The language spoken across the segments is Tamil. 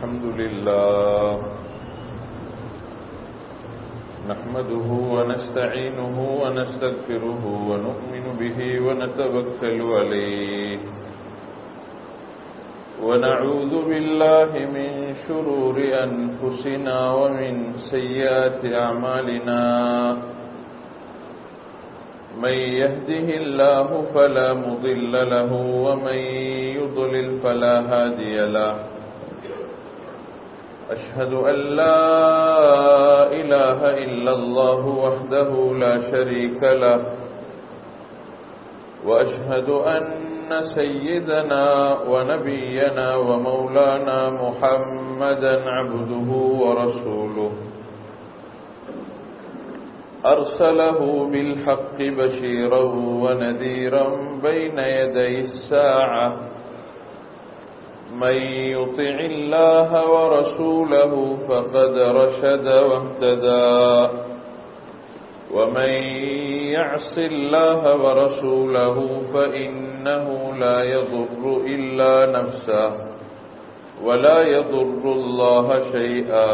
الحمد لله نحمده ونستعينه ونستغفره ونؤمن به ونتوكل عليه ونعوذ بالله من شرور أنفسنا ومن سيئات أعمالنا من يهده الله فلا مضل له ومن يضلل فلا هادي له أشهد أن لا إله إلا الله وحده لا شريك له وأشهد أن سيدنا ونبينا ومولانا محمدا عبده ورسوله أرسله بالحق بشيرا ونذيرا بين يدي الساعة من يطع الله ورسوله فقد رشد واهتدى ومن يعص الله ورسوله فإنه لا يضر إلا نفسه ولا يضر الله شيئا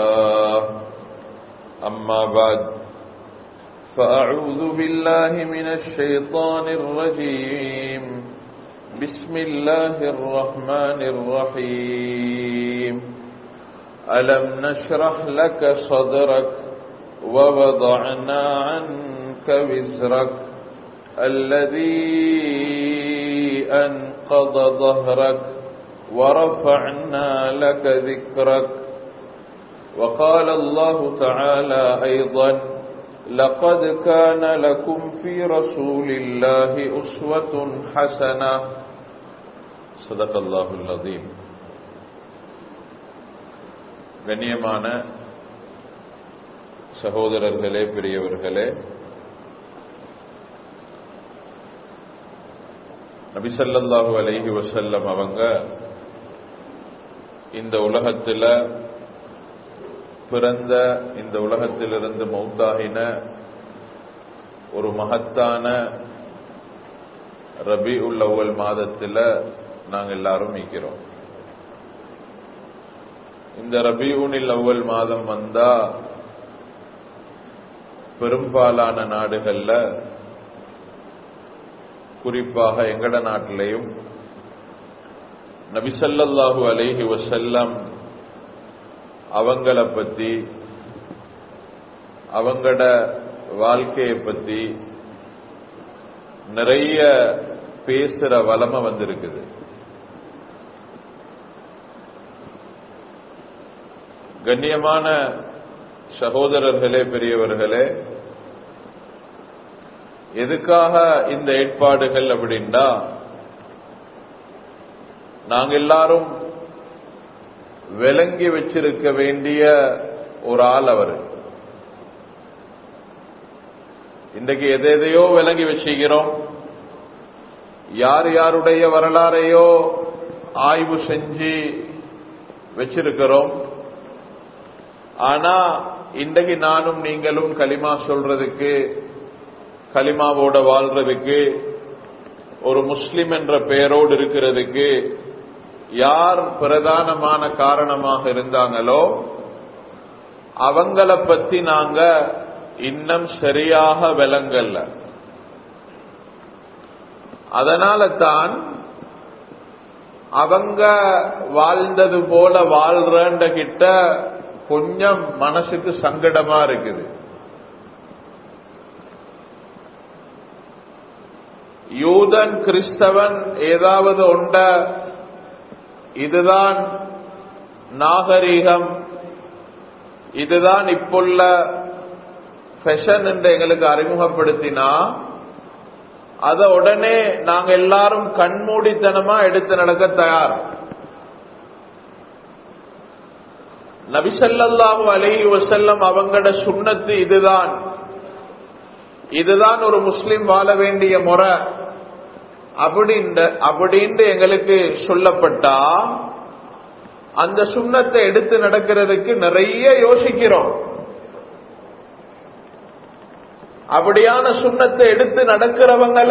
أما بعد فأعوذ بالله من الشيطان الرجيم بسم الله الرحمن الرحيم ألم نشرح لك صدرك ووضعنا عنك وزرك الذي أنقض ظهرك ورفعنا لك ذكرك وقال الله تعالى أيضا لقد كان لكم في رسول الله أسوة حسنة صدق الله العظيم கண்ணியமான சகோதரர்களே பெரியவர்களே நபிசல்லாஹு அலைஹி வசல்லம் அவங்க இந்த உலகத்தில் பிறந்த இந்த உலகத்திலிருந்து மௌத்தாகின ஒரு மகத்தான ரபி உள்ளவல் மாதத்தில் நாங்கள் எல்லாரும் மீக்கிறோம் இந்த ரபியூனில் அவ்வல் மாதம் வந்தா பெரும்பாலான நாடுகள்ல குறிப்பாக எங்கட நாட்டிலையும் நபிசல்லாஹு அலேஹி வசல்லம் அவங்கள பத்தி அவங்களோட வாழ்க்கையை பத்தி நிறைய பேசுற வளமை வந்திருக்குது கண்ணியமான சகோதரர்களே பெரியவர்களே எதுக்காக இந்த ஏற்பாடுகள் அப்படின்னா நாங்க எல்லாரும் விளங்கி வச்சிருக்க வேண்டிய ஒரு ஆள் அவர் இன்றைக்கு எதை எதையோ விளங்கி வச்சுக்கிறோம் யார் யாருடைய வரலாறையோ ஆய்வு செஞ்சு வச்சிருக்கிறோம் ஆனா இன்றைக்கு நானும் நீங்களும் களிமா சொல்றதுக்கு களிமாவோட வாழ்றதுக்கு ஒரு முஸ்லிம் என்ற பெயரோடு இருக்கிறதுக்கு யார் பிரதானமான காரணமாக இருந்தாங்களோ அவங்கள பத்தி நாங்க இன்னும் சரியாக விளங்கல்ல அதனால தான் அவங்க வாழ்ந்தது போல வாழ்றன்ற கிட்ட கொஞ்சம் மனசுக்கு சங்கடமா இருக்குது யூதன் கிறிஸ்தவன் ஏதாவது உண்ட இதுதான் நாகரீகம் இதுதான் இப்புள்ள ஃபெஷன் என்று எங்களுக்கு அறிமுகப்படுத்தினா அத உடனே நாங்க எல்லாரும் கண்மூடித்தனமா எடுத்து நடக்க தயார் நபிசல்லாஹு அலஹி வசல்லம் அவங்களோட சுண்ணத்து இதுதான் இதுதான் ஒரு முஸ்லிம் வாழ வேண்டிய முறை அப்படின்ற அப்படின்னு எங்களுக்கு சொல்லப்பட்டா அந்த சுண்ணத்தை எடுத்து நடக்கிறதுக்கு நிறைய யோசிக்கிறோம் அப்படியான சுண்ணத்தை எடுத்து நடக்கிறவங்கள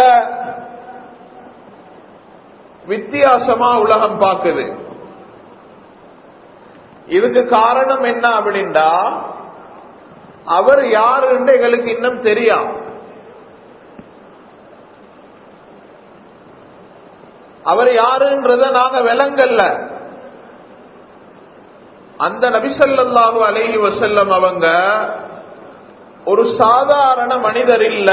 வித்தியாசமா உலகம் பார்க்குது இதுக்கு காரணம் என்ன அப்படின்னா அவர் யாருன்னு எங்களுக்கு இன்னும் தெரியும் அவர் யாருன்றத நாங்க விளங்கல்ல அந்த நபிசல்லாஹு அலைஹி வசல்லம் அவங்க ஒரு சாதாரண மனிதர் இல்ல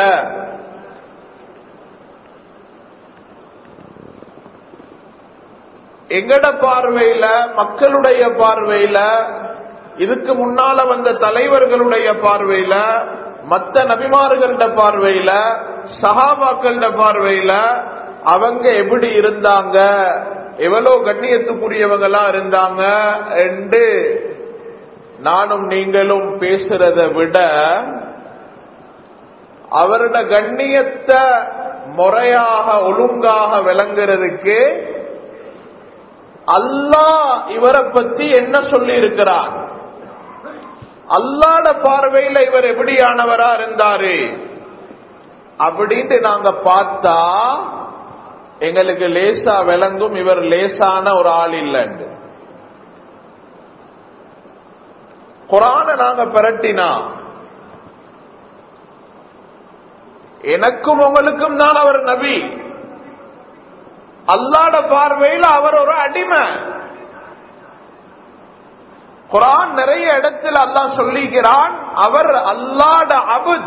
எங்கட பார்வையில மக்களுடைய பார்வையில இதுக்கு முன்னால வந்த தலைவர்களுடைய பார்வையில மத்த நபிமார்கள பார்வையில சஹாபாக்கள பார்வையில அவங்க எப்படி இருந்தாங்க எவ்வளவு கண்ணியத்துக்குரியவங்களா இருந்தாங்க என்று நானும் நீங்களும் பேசுறத விட அவரோட கண்ணியத்தை முறையாக ஒழுங்காக விளங்குறதுக்கு அல்லாஹ் இவரை பத்தி என்ன சொல்லி இருக்கிறார் அல்லாட பார்வையில இவர் எப்படியானவரா இருந்தாரு அப்படின்ட்டு நாங்க பார்த்தா எங்களுக்கு லேசா விளங்கும் இவர் லேசான ஒரு ஆள் இல்லைன்னு குரான நாங்க பிரட்டினா எனக்கும் உங்களுக்கும் தான் அவர் நபி அல்லாட பார்வையில் அவர் ஒரு அடிமை குரான் நிறைய இடத்தில் அல்லாஹ் சொல்லிக்கிறான் அவர் அல்லாட அபுத்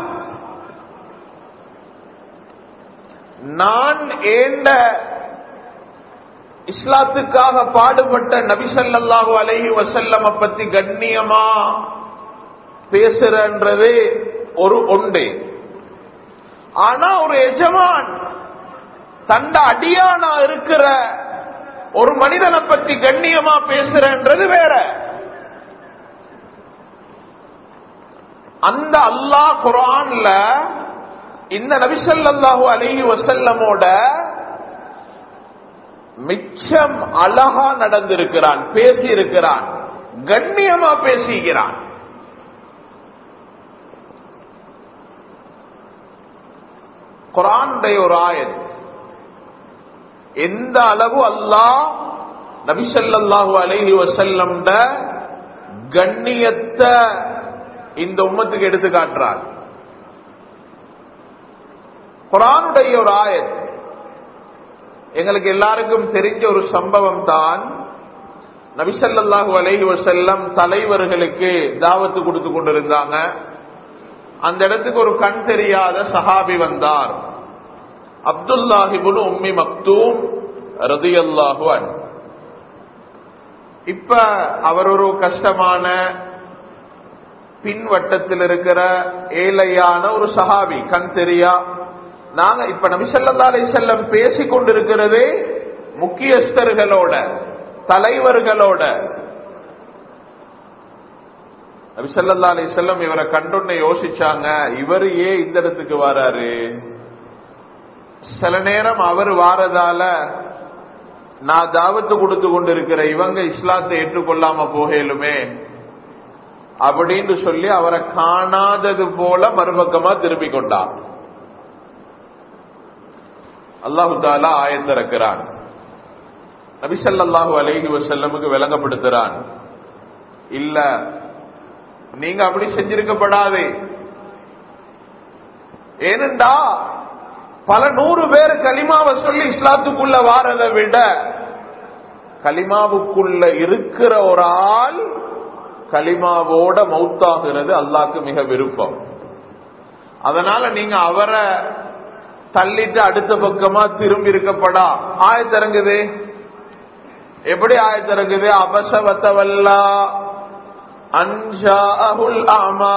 நான் ஏண்ட இஸ்லாத்துக்காக பாடுபட்ட நபிசல்லாஹு அலஹி வசல்லம பத்தி கண்ணியமா பேசுறன்றது ஒரு ஒன்று ஆனா ஒரு எஜமான் தண்ட அடியானா இருக்கிற ஒரு மனிதனை பத்தி கண்ணியமா பேசுறன்றது வேற அந்த அல்லாஹ் குரான்ல இந்த நபிசல்லாஹு அலஹி வசல்லமோட மிச்சம் அழகா நடந்திருக்கிறான் பேசி இருக்கிறான் கண்ணியமா பேசிக்கிறான் குரானுடைய ஒரு ஆயத் எந்த அளவு அல்லாஹ் நபிசல்லாஹு அலஹி வசல்லம் கண்ணியத்தை இந்த உம்மத்துக்கு எடுத்து காட்டுறான் குரானுடைய ஒரு ஆயத் எங்களுக்கு எல்லாருக்கும் தெரிஞ்ச ஒரு சம்பவம் தான் நபிசல்லாஹு அலைஹி வசல்லம் தலைவர்களுக்கு தாவத்து கொடுத்து கொண்டிருந்தாங்க அந்த இடத்துக்கு ஒரு கண் தெரியாத சஹாபி வந்தார் அப்துல்லாஹிபுன் உம்மி மக்தூம் ரதியல்லாஹு அன் இப்ப அவர் ஒரு கஷ்டமான பின்வட்டத்தில் இருக்கிற ஏழையான ஒரு சஹாபி கண் தெரியா நாங்க இப்ப நபிசல்லா அலி செல்லம் பேசிக் கொண்டிருக்கிறது முக்கியஸ்தர்களோட தலைவர்களோட நபிசல்லா அலி செல்லம் இவரை கண்டுன்னு யோசிச்சாங்க இவர் ஏன் இந்த இடத்துக்கு வராரு சில நேரம் அவர் வாரதால நான் தாவத்து கொடுத்து கொண்டிருக்கிற இவங்க இஸ்லாத்தை ஏற்றுக்கொள்ளாம போகலுமே அப்படின்னு சொல்லி அவரை காணாதது போல மறுபக்கமா திரும்பிக் கொண்டார் அல்லாஹு தாலா ஆயத்திறக்கிறான் நபிசல்லாஹு அலைஹி வசல்லமுக்கு விளங்கப்படுத்துறான் இல்ல நீங்க அப்படி செஞ்சிருக்கப்படாது ஏனென்றா பல நூறு பேர் கலிமாவை சொல்லி இஸ்லாத்துக்குள்ள வாரதை விட கலிமாவுக்குள்ள இருக்கிற ஒரு ஆள் கலிமாவோட மௌத்தாகிறது அல்லாக்கு மிக விருப்பம் அதனால நீங்க அவரை தள்ளிட்டு அடுத்த பக்கமா திரும்பி இருக்கப்படா ஆயத்திறங்குது எப்படி ஆயத்திறங்குது அபசவத்தவல்லா அன்ஷா அகுல் ஆமா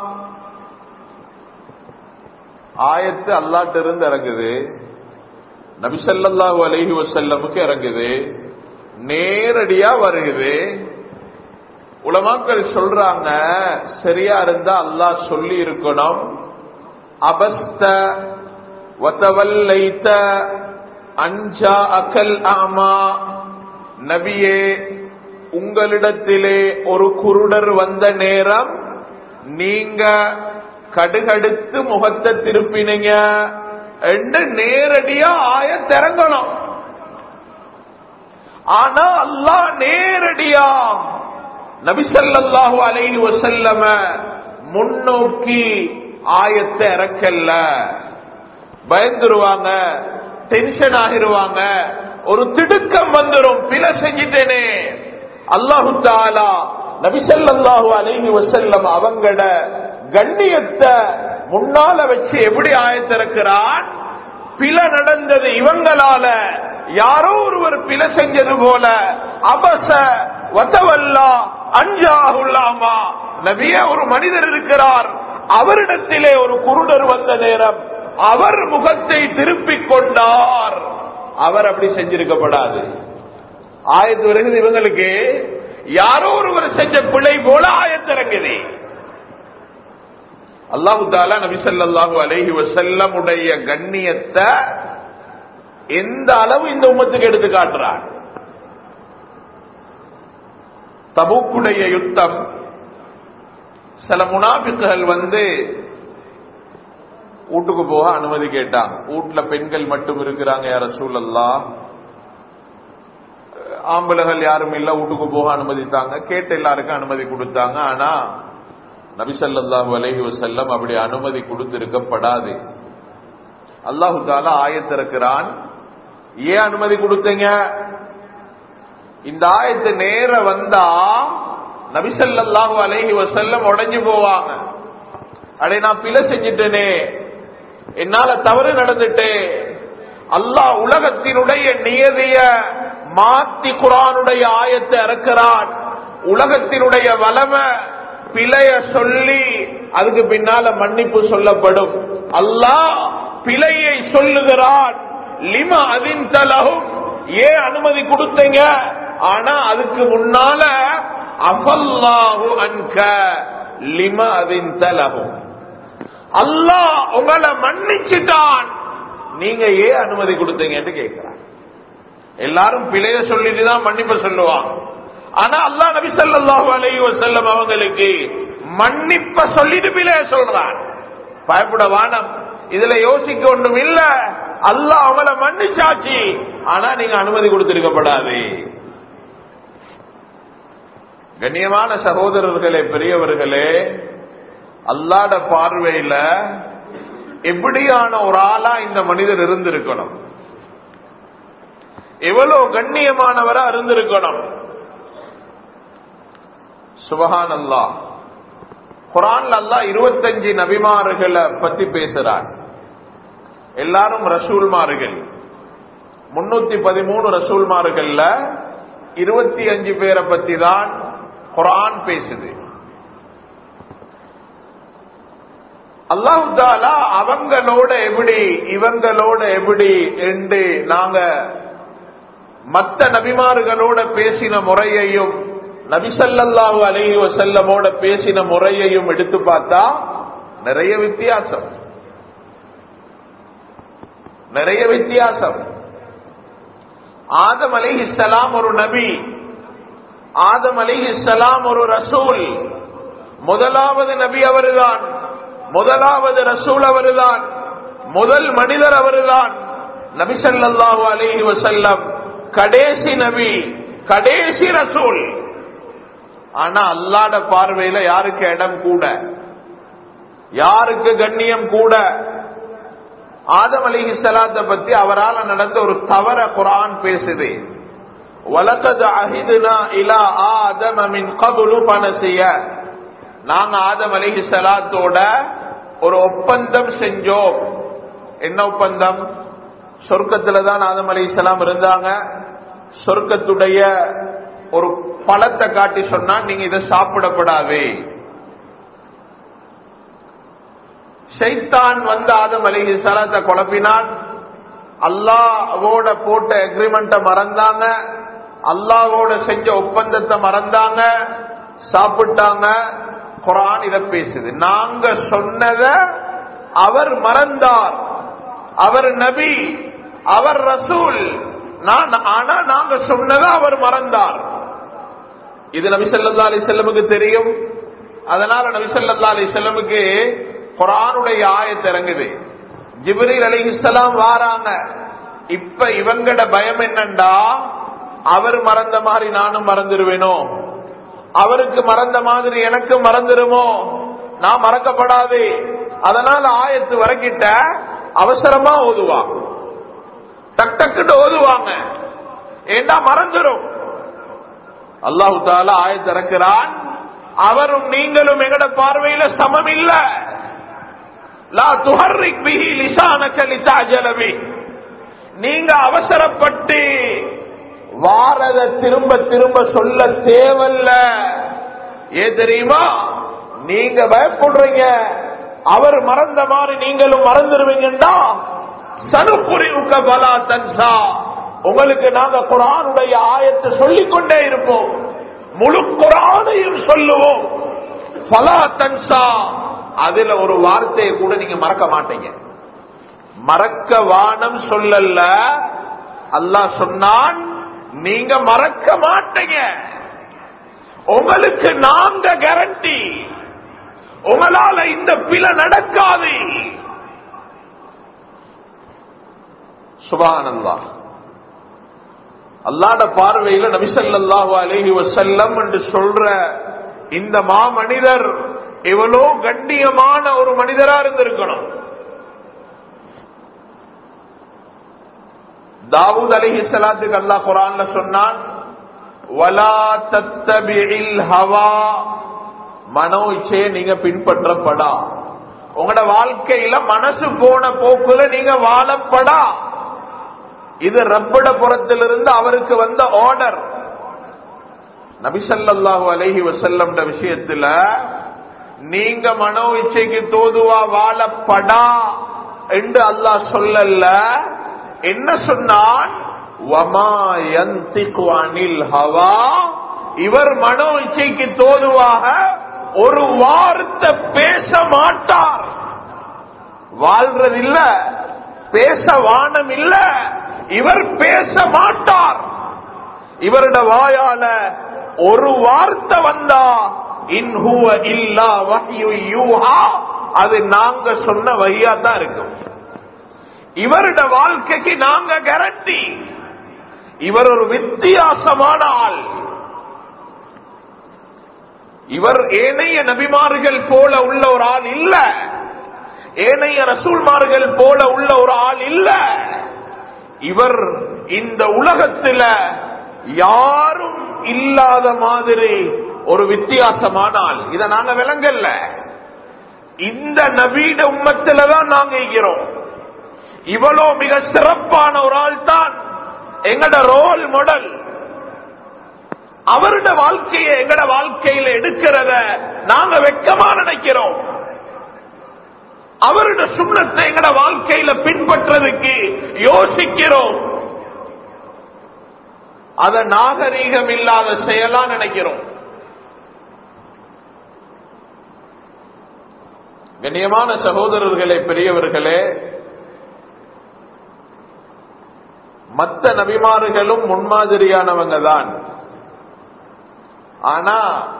ஆயத்து அல்லாட்டு இருந்து இறங்குது நபிசல்லாஹு அலஹி வசல்லமுக்கு இறங்குது நேரடியா வருகுது உலமாக்கள் சொல்றாங்க சரியா இருந்தா அல்லாஹ் சொல்லி இருக்கணும் அபஸ்த வத்தவல்லைத்த அஞ்சா அகல் ஆமா நபியே உங்களிடத்திலே ஒரு குருடர் வந்த நேரம் நீங்க கடுகடுத்து முகத்தை திருப்பினீங்க என்று நேரடியா ஆய திறங்கணும் ஆனா அல்லாஹ் நேரடியா நபிசல்லாஹு அலைஹி வசல்லம முன்னோக்கி ஆயத்தை இறக்கல்ல பயந்துருவாங்க டென்ஷன் ஆகிருவாங்க ஒரு திடுக்கம் வந்துடும் பிழை செஞ்சிட்டேனே அல்லாஹு தாலா நபிசல்லாஹு அலைஹி வசல்லம் அவங்கட கண்ணியத்தை முன்னால வச்சு எப்படி ஆயத்திறக்கிறான் பிழை நடந்தது இவங்களால யாரோ ஒருவர் பிழை செஞ்சது போல அபச வத்தவல்லா அஞ்சாகுல்லாமா நபிய ஒரு மனிதர் இருக்கிறார் அவரிடத்திலே ஒரு குருடர் வந்த நேரம் அவர் முகத்தை திருப்பிக் கொண்டார் அவர் அப்படி செஞ்சிருக்கப்படாது ஆயத்து வருகிறது இவங்களுக்கு யாரோ ஒருவர் செஞ்ச பிழை போல ஆயத்திறங்குது அல்லாஹு தாலா நபிசல்லாஹு அலஹி வசல்லம் உடைய கண்ணியத்தை எந்த அளவு இந்த உம்மத்துக்கு எடுத்து காட்டுறான் தபுக்குடைய யுத்தம் சில முனாபிக்குகள் வந்து வீட்டுக்கு போக அனுமதி கேட்டாங்க வீட்டுல பெண்கள் மட்டும் இருக்கிறாங்க யார சூழல்லா ஆம்பளைகள் யாரும் இல்ல வீட்டுக்கு போக அனுமதித்தாங்க கேட்ட எல்லாருக்கும் அனுமதி கொடுத்தாங்க ஆனா நபிசல்லாஹு அலஹி வசல்லம் அப்படி அனுமதி கொடுத்திருக்கப்படாது அல்லாஹு தாலா ஆயத்திருக்கிறான் ஏன் அனுமதி கொடுத்தீங்க இந்த ஆயத்து நேர வந்தா நபிசல்லாஹு அலஹி வசல்லம் உடஞ்சு போவாங்க அடே நான் பிழை செஞ்சிட்டேனே என்னால தவறு நடந்துட்டே அல்லாஹ் உலகத்தினுடைய நியதிய மாத்தி குரானுடைய ஆயத்தை இறக்கிறான் உலகத்தினுடைய வளமை பிழைய சொல்லி அதுக்கு பின்னால மன்னிப்பு சொல்லப்படும் அல்லாஹ் பிழையை சொல்லுகிறான் லிம அதின் தலகும் ஏன் அனுமதி கொடுத்தீங்க ஆனா அதுக்கு முன்னால அஃபல்லாஹு அன்க லிம அதின் தலகும் அல்லாஹ் உங்களை மன்னிச்சுட்டான் நீங்க ஏன் அனுமதி கொடுத்தீங்கன்னு கேட்கிறான் எல்லாரும் பிழைய சொல்லிட்டு தான் மன்னிப்பு சொல்லுவான் ஆனா அல்லா நபி சல்லாஹூ அலைஹி வசல்லம் அவங்களுக்கு மன்னிப்ப சொல்லிட்டு பிழைய சொல்றான் பயப்பட வானம் இதுல யோசிக்க ஒன்றும் இல்ல அல்லாஹ் அவங்கள மன்னிச்சாச்சு ஆனா நீங்க அனுமதி கொடுத்திருக்கப்படாது கண்ணியமான சகோதரர்களே பெரியவர்களே அல்லாட பார்வையில எப்படியான ஒரு ஆளா இந்த மனிதர் இருந்திருக்கணும் எவ்வளவு கண்ணியமானவரா இருந்திருக்கணும் சுபஹான் அல்லா குரான் அல்லா இருபத்தஞ்சு நபிமார்களை பத்தி பேசுறார் எல்லாரும் ரசூல்மார்கள் முன்னூத்தி பதிமூணு ரசூல்மார்கள்ல இருபத்தி அஞ்சு பேரை பத்தி தான் குரான் பேசுது அல்லாஹு தாலா அவங்களோட எப்படி இவங்களோட எப்படி என்று நாங்க மத்த நபிமார்களோட பேசின முறையையும் நபிசல்லாஹு அலஹி வசல்லமோட பேசின முறையையும் எடுத்து பார்த்தா நிறைய வித்தியாசம் நிறைய வித்தியாசம் ஆதம் அலிஹிஸ்லாம் ஒரு நபி ஆதம் அலிஹிஸ்லாம் ஒரு ரசூல் முதலாவது நபி அவர்தான் முதலாவது ரசூல் அவர்தான் முதல் மனிதர் அவர்தான் நபிசல்லாஹு அலிஹி வசல்லம் கடைசி நபி கடைசி ரசூல் ஆனா அல்லாட பார்வையில யாருக்கு இடம் கூட யாருக்கு கண்ணியம் கூட ஆதம் அலிஹி சலாத்தை பத்தி அவரால் நடந்த ஒரு தவற குரான் பேசுது வலக்கது அஹிதுனா இலா ஆதம மின் கபுலு பனசிய நாங்க ஆதம் அலிஹி சலாத்தோட ஒரு ஒப்பந்தம் செஞ்சோம் என்ன ஒப்பந்தம் சொர்க்கத்துல தான் ஆதம் அலி இஸ்லாம் இருந்தாங்க சொர்க்கத்துடைய ஒரு பழத்தை காட்டி சொன்னா நீங்க இதை சாப்பிடப்படாது ஷைத்தான் வந்து ஆதம் அலிஹி சலாத்தை குழப்பினான் அல்லாவோட போட்ட அக்ரிமெண்ட்டை மறந்தாங்க அல்லாவோட செஞ்ச ஒப்பந்தத்தை மறந்தாங்க சாப்பிட்டாங்க குரான் இதை பேசுது நாங்க சொன்னத அவர் மறந்தார் அவர் நபி அவர் ரசூல் நான் ஆனா நாங்க சொன்னதை அவர் மறந்தார் இது நபி சொல்லா அலி செல்லமுக்கு தெரியும் அதனால நபி சொல்லா அலி செல்லமுக்கு குரானுடைய ஆயத்து இறங்குது ஜிப்ரீல் அலிஹிஸ்லாம் வாராங்க இப்ப இவங்கட பயம் என்னண்டா அவர் மறந்த மாதிரி நானும் மறந்துடுவேனோ அவருக்கு மறந்த மாதிரி எனக்கு மறந்துருமோ நான் மறக்கப்படாது அதனால ஆயத்து வரைக்கிட்ட அவசரமா ஓதுவாங்க டக் டக்குன்னு ஓதுவாங்க ஏண்டா மறந்துடும் அல்லாஹு தாலா ஆயத்திறக்கிறான் அவரும் நீங்களும் எங்கட பார்வையில சமம் இல்ல லா துஹர்ரிக் பிஹி லிசானக லிதாஜலபி நீங்க அவசரப்பட்டு வாரத திரும்ப திரும்ப சொல்ல தேவல்ல ஏ தெரியுமா நீங்க பயப்படுறீங்க அவர் மறந்த மாதிரி நீங்களும் மறந்துடுவீங்கடா சனுப்புரி பலா தன்சா உங்களுக்கு நாங்க குரானுடைய ஆயத்தை சொல்லிக் கொண்டே இருப்போம் முழு குரானையும் சொல்லுவோம் பலா தன்சா அதுல ஒரு வார்த்தையை கூட நீங்க மறக்க மாட்டீங்க மறக்க வானம் சொல்லல அல்லாஹ் சொன்னான் நீங்க மறக்க மாட்டீங்க உங்களுக்கு நாங்க கேரண்டி உங்களால இந்த பிழை நடக்காது சுபானந்தா அல்லாட பார்வையில நபிசல்லாஹு அலேஹி வசல்லம் என்று சொல்ற இந்த மாமனிதர் எவ்வளோ கண்ணியமான ஒரு மனிதரா இருந்திருக்கணும் தாவூத் அலிஹி சலாத்துக்கு அல்லாஹ் குரான்ல சொன்னான் வலா தத்தபிஇல் ஹவா மனோ இச்சையை நீங்க பின்பற்றப்படா உங்களோட வாழ்க்கையில மனசு போன போக்குல நீங்க வாழப்படா இது ரப்பிட புறத்திலிருந்து அவருக்கு வந்த ஆர்டர் நபிசல்லாஹு அலஹி வசல்லம் விஷயத்துல நீங்க மனோ இச்சைக்கு தோதுவா வாழப்படா என்று அல்லாஹ் சொல்லல என்ன சொன்னான் ஹவா இவர் மனோ இச்சைக்கு தோதுவாக ஒரு வார்த்தை பேச மாட்டார் வாழ்றதில்ல பேச வானம் இல்ல இவர் பேச மாட்டார் இவருடைய வாயால ஒரு வார்த்தை வந்தா இன்ஹுவ இல்லா வஹ்யு யூஹா அது நாங்க சொன்ன வழியா தான் இருக்கும் இவருடைய வாழ்க்கைக்கு நாங்க கேரண்டி இவர் ஒரு வித்தியாசமான ஆள் இவர் ஏனைய நபிமார்கள் போல உள்ள ஒரு ஆள் இல்ல ஏனைய ரசூல்மார்கள் போல உள்ள ஒரு ஆள் இல்ல இவர் இந்த உலகத்துல யாரும் இல்லாத மாதிரி ஒரு வித்தியாசமான ஆள் இதை நாங்க விளங்கல்ல இந்த நவீன உம்மத்தில தான் நாங்க இருக்கிறோம் இவ்வளோ மிக சிறப்பான ஒரு ஆள் தான் எங்கட ரோல் மாடல் அவருடைய வாழ்க்கையை எங்கட வாழ்க்கையில எடுக்கிறத நாங்க வெக்கமா நினைக்கிறோம் அவருடைய சுண்ணத்தை எங்கட வாழ்க்கையில பின்பற்றதுக்கு யோசிக்கிறோம் அத நாகரீகம் இல்லாத செயலா நினைக்கிறோம் கண்ணியமான சகோதரர்களே பெரியவர்களே மற்ற நபிமாறுகளும் முன்மாதிரியானவங்க தான் ஆனா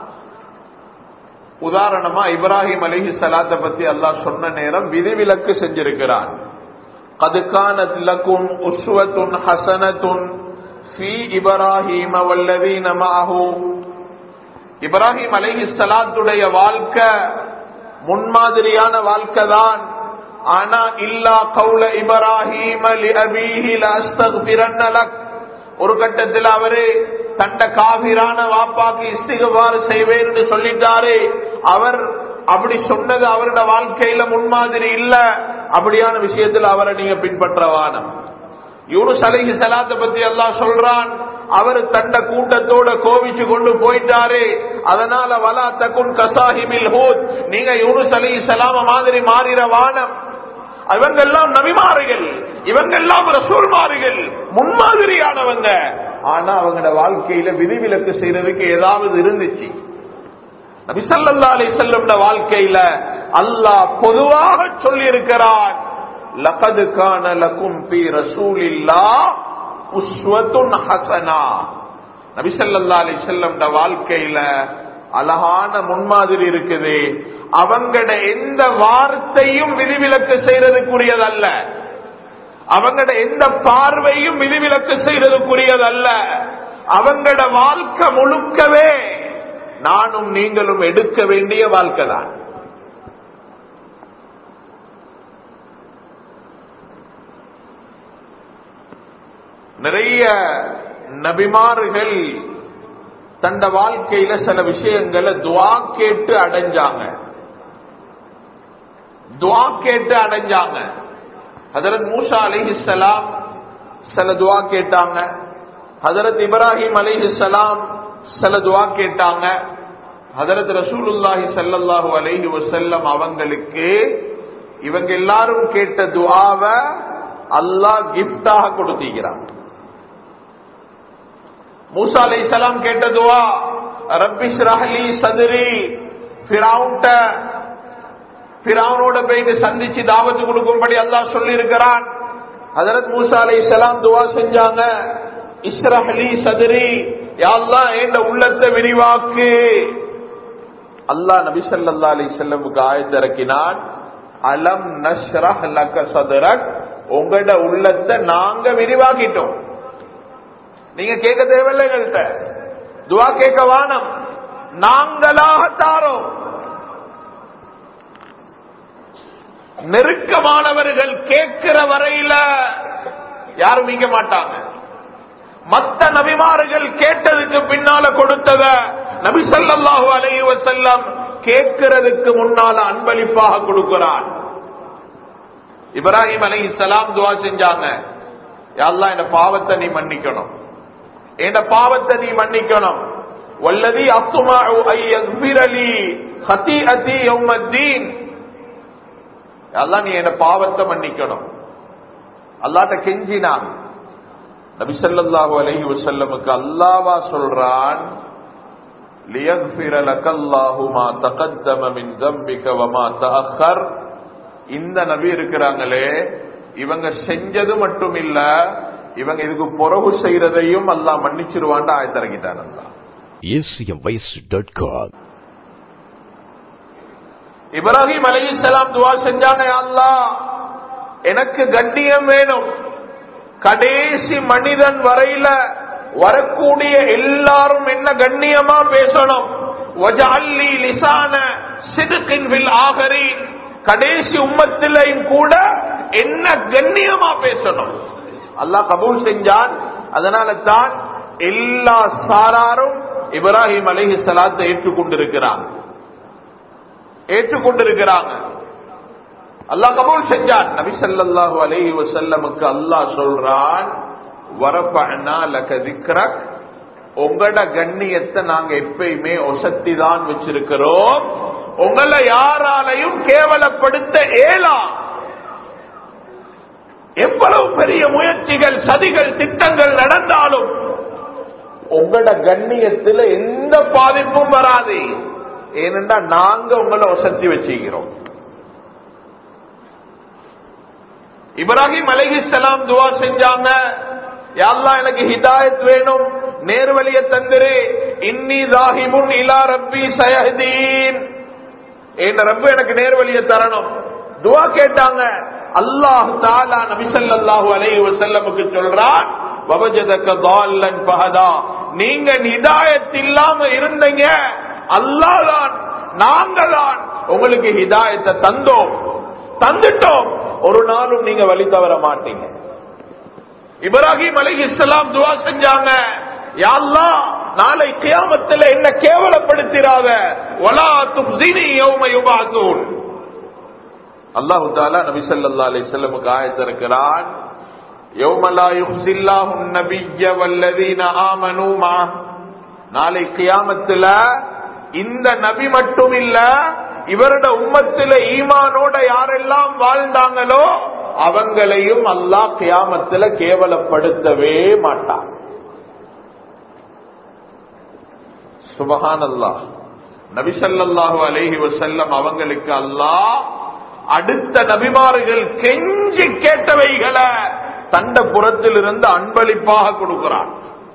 உதாரணமா இப்ராஹிம் அலிஹி சலாத்தை பத்தி அல்லாஹ் சொன்ன நேரம் விதிவிலக்கு செஞ்சிருக்கிறான் கதுக்கானத் லக்கும் உஸ்வத்துன் ஹசனத்துன் ஃபி இப்ராஹிம வல்லதீன மஅஹு இப்ராஹிம் அலைஹி சலாத்துடைய வாழ்க்கை முன்மாதிரியான வாழ்க்கை தான் ஆனா இல்லா கவுல இப்ராஹிம் அலி அபீஹி லஅஸ்தக்பிரன்ன லக் ஒரு கட்டத்தில் அவரு தண்ட காபிரான வாப்பாக்கு இஸ்திகவாறு செய்வேன் என்று சொல்லிட்டாரு அவர் அப்படி சொன்னது அவரோட வாழ்க்கையில முன்மாதிரி இல்ல அப்படியான விஷயத்தில் அவரை நீங்க பின்பற்றவானம் யூனுஸ் அலைஹி சலாத்தை பத்தி எல்லாம் சொல்றான் அவர் தண்ட கூட்டத்தோட கோவிச்சு கொண்டு போயிட்டாரு அதனால வலா தக்குன் கசாஹிபில் ஹூத் நீங்க யூனுஸ் அலைஹி சலாம மாதிரி மாறிற வானம் இவங்கெல்லாம் நபிமாறுகள் இவங்கெல்லாம் ரசூல்மாறுகள் முன்மாதிரியானவங்க ஆனா அவங்களோட வாழ்க்கையில விதிவிலக்கு செய்யறதுக்கு ஏதாவது இருந்துச்சு நபிசல்லா அலி செல்லம் வாழ்க்கையில அல்லாஹ் பொதுவாக சொல்லி இருக்கிறான் லகது கான லக்கும் பி ரசூலில்லா உஸ்வத்துன் ஹசனா நபிசல்லா அலி செல்லம் வாழ்க்கையில அழகான முன்மாதிரி இருக்குது அவங்கட எந்த வார்த்தையும் விதிவிலக்கு செய்யறதுக்குரியதல்ல அவங்கட எந்த பார்வையும் விதிவிலக்கு செய்யறதுக்குரியதல்ல அவங்கட வாழ்க்கை முழுக்கவே நானும் நீங்களும் எடுக்க வேண்டிய வாழ்க்கை தான் நிறைய நபிமார்கள் தந்த வாழ்க்கையில சில விஷயங்களை துவா கேட்டு அடைஞ்சாங்க துவா கேட்டு அடைஞ்சாங்க ஹதரத் மூசா அலிஹிஸ்லாம் சில துவா கேட்டாங்க ஹதரத் இப்ராஹிம் அலிஹிஸ்லாம் சில துவா கேட்டாங்க ஹதரத் ரசூலுல்லாஹி சல்லல்லாஹு அலைஹி வசல்லம் அவங்களுக்கு இவங்க எல்லாரும் கேட்ட துவாவை அல்லாஹ் கிஃப்டாக கொடுத்திருக்கிறான் மூசா அலை சலாம் கேட்ட துவா ரப்பிஷ் ரஹலி சதுரி பிராவுண்ட பிராவனோட போயிட்டு சந்திச்சு தாவத்து கொடுக்கும்படி அல்லாஹ் சொல்லி இருக்கிறான் ஹதரத் மூசா அலை சலாம் துவா செஞ்சாங்க இஸ்ரஹலி சதுரி யாழ்லா என்ற உள்ளத்தை விரிவாக்கு அல்லாஹ் நபி ஸல்லல்லாஹு அலைஹி வஸல்லமுக்கு ஆயத் இறக்கினான் அலம் நஷ்ரஹ் லக சதுரக் உங்களோட உள்ளத்தை நாங்க விரிவாக்கிட்டோம் நீங்க கேட்க தேவையில்லை எங்கள்கிட்ட துவா கேட்க வானம் நாங்களாக தாரோம் நெருக்கமானவர்கள் கேட்கிற வரையில யாரும் மீங்க மாட்டாங்க மத்த நபிமார்கள் கேட்டதுக்கு பின்னால கொடுத்தத நபி ஸல்லல்லாஹு அலைஹி வஸல்லம் கேட்கிறதுக்கு முன்னால அன்பளிப்பாக கொடுக்கிறான் இப்ராஹிம் அலைஹிஸ்ஸலாம் துவா செஞ்சாங்க யா அல்லாஹ் இந்த பாவத்தை நீ மன்னிக்கணும் இந்த பாவத்தை நீ மன்னிக்கணும் வல்லதி அத்துமாஉ ஐயக்ஃபிரலி ஹதீஅதி யௌமத்தீன் அல்லாஹ் நீ என்ன பாவத்தை மன்னிக்கணும் அல்லாட்ட கெஞ்சினான் நபி ஸல்லல்லாஹு அலைஹி வஸல்லமுக்கு அல்லாஹ்வா சொல்றான் லியக்ஃபிர லக்கல்லாஹு மா தகத்தம மின் தம்பிக வமா தஅக்கர் இந்த நபி இருக்கிறாங்களே இவங்க செஞ்சது மட்டும் இல்ல இவங்க இதுக்கு புறவு செய்யறதையும் அல்லாஹ் மன்னிச்சிருவான்னு ஆயத்திறங்கிட்டான் அல்லாஹ் acmvoice.com இப்ராஹிம் அலைஹிஸ்ஸலாம் துவா செஞ்சாங்க யா அல்லாஹ் எனக்கு கண்ணியம் வேணும் கடைசி மனிதன் வரையில வரக்கூடிய எல்லாரும் என்ன கண்ணியமா பேசணும் வஜஅல்லி லிசான சிதுகின் ஃபில் ஆகரீன் கடைசி உம்மத்திலையும் கூட என்ன கண்ணியமா பேசணும் அல்லாஹ் கபூல் செஞ்சான் அதனால தான் எல்லா சாராரும் இப்ராஹிம் அலைஹி ஸலாத்தை ஏற்றுக்கொண்டிருக்கிறாங்க ஏற்றுக்கொண்டிருக்கிறாங்க அல்லாஹ் கபூல் செஞ்சான் நபி ஸல்லல்லாஹு அலைஹி வஸல்லமுக்கு அல்லாஹ் சொல்றான் வரஃபஅனா லக திக்ரக் உங்களோட கண்ணியத்தை நாங்க எப்பயுமே ஒசத்தி தான் வச்சிருக்கிறோம் உங்களை யாராலையும் கேவலப்படுத்த இயலாம் எவ்வளவு பெரிய முயற்சிகள் சதிகள் திட்டங்கள் நடந்தாலும் உங்களோட கண்ணியத்தில் எந்த பாதிப்பும் வராது ஏனென்றா நாங்க உங்களை ஒசத்தி வச்சுக்கிறோம் இப்ராஹிம் அலைஹிஸ்ஸலாம் துவா செஞ்சாங்க யாழ்லா எனக்கு ஹிதாயத் வேணும் நேர்வழிய தந்திரு இன்னி தாஹிபுன் இலா ரப்பி சயஹதீன் என் ரப்பு எனக்கு நேர்வழிய தரணும் துவா கேட்டாங்க அல்லாஹ் தாலா நபி ஸல்லல்லாஹு அலைஹி வஸல்லமுக்கு சொல்றான் வவஜதக ضالன் ஃபஹதா நீங்க ஹிதாயத் இல்லாம இருந்தீங்க அல்லாஹ் தான் நாங்க தான் உங்களுக்கு ஹிதாயத்தை தந்தோம் தந்துட்டோம் ஒரு நாளும் நீங்க வழி தவற மாட்டீங்க இப்ராஹிம் அலைஹி இஸ்லாம் துவா செஞ்சாங்க யா அல்லாஹ் நாளை கியாமத்தில் என்ன கேவலப்படுத்திராத வலா துப்ஸினி யௌம யுபாஸூன் அல்லாஹ் தஆலா நபி ஸல்லல்லாஹு அலைஹி வஸல்லமுக்கு ஆயத் இருக்கிறான் யௌம லா யுஹ்ஸில்லாஹு நபிய்ய வல்லதீன ஆமனூ மா நாளை கியாமத்துல இந்த நபி மட்டும் இல்ல இவரோட உம்மத்தில ஈமானோட யாரெல்லாம் வாழ்ந்தாங்களோ அவங்களையும் அல்லாஹ் கியாமத்துல கேவலப்படுத்தவே மாட்டான் சுபஹான் அல்லாஹ் நபிசல்லாஹு அலைஹி வசல்லம் அவங்களுக்கு அல்லாஹ் அடுத்த நபிமார்கள் கெஞ்சி கேட்டவைகளை தண்ட புறத்திலிருந்து அன்பளிப்பாக கொடுக்கிறான்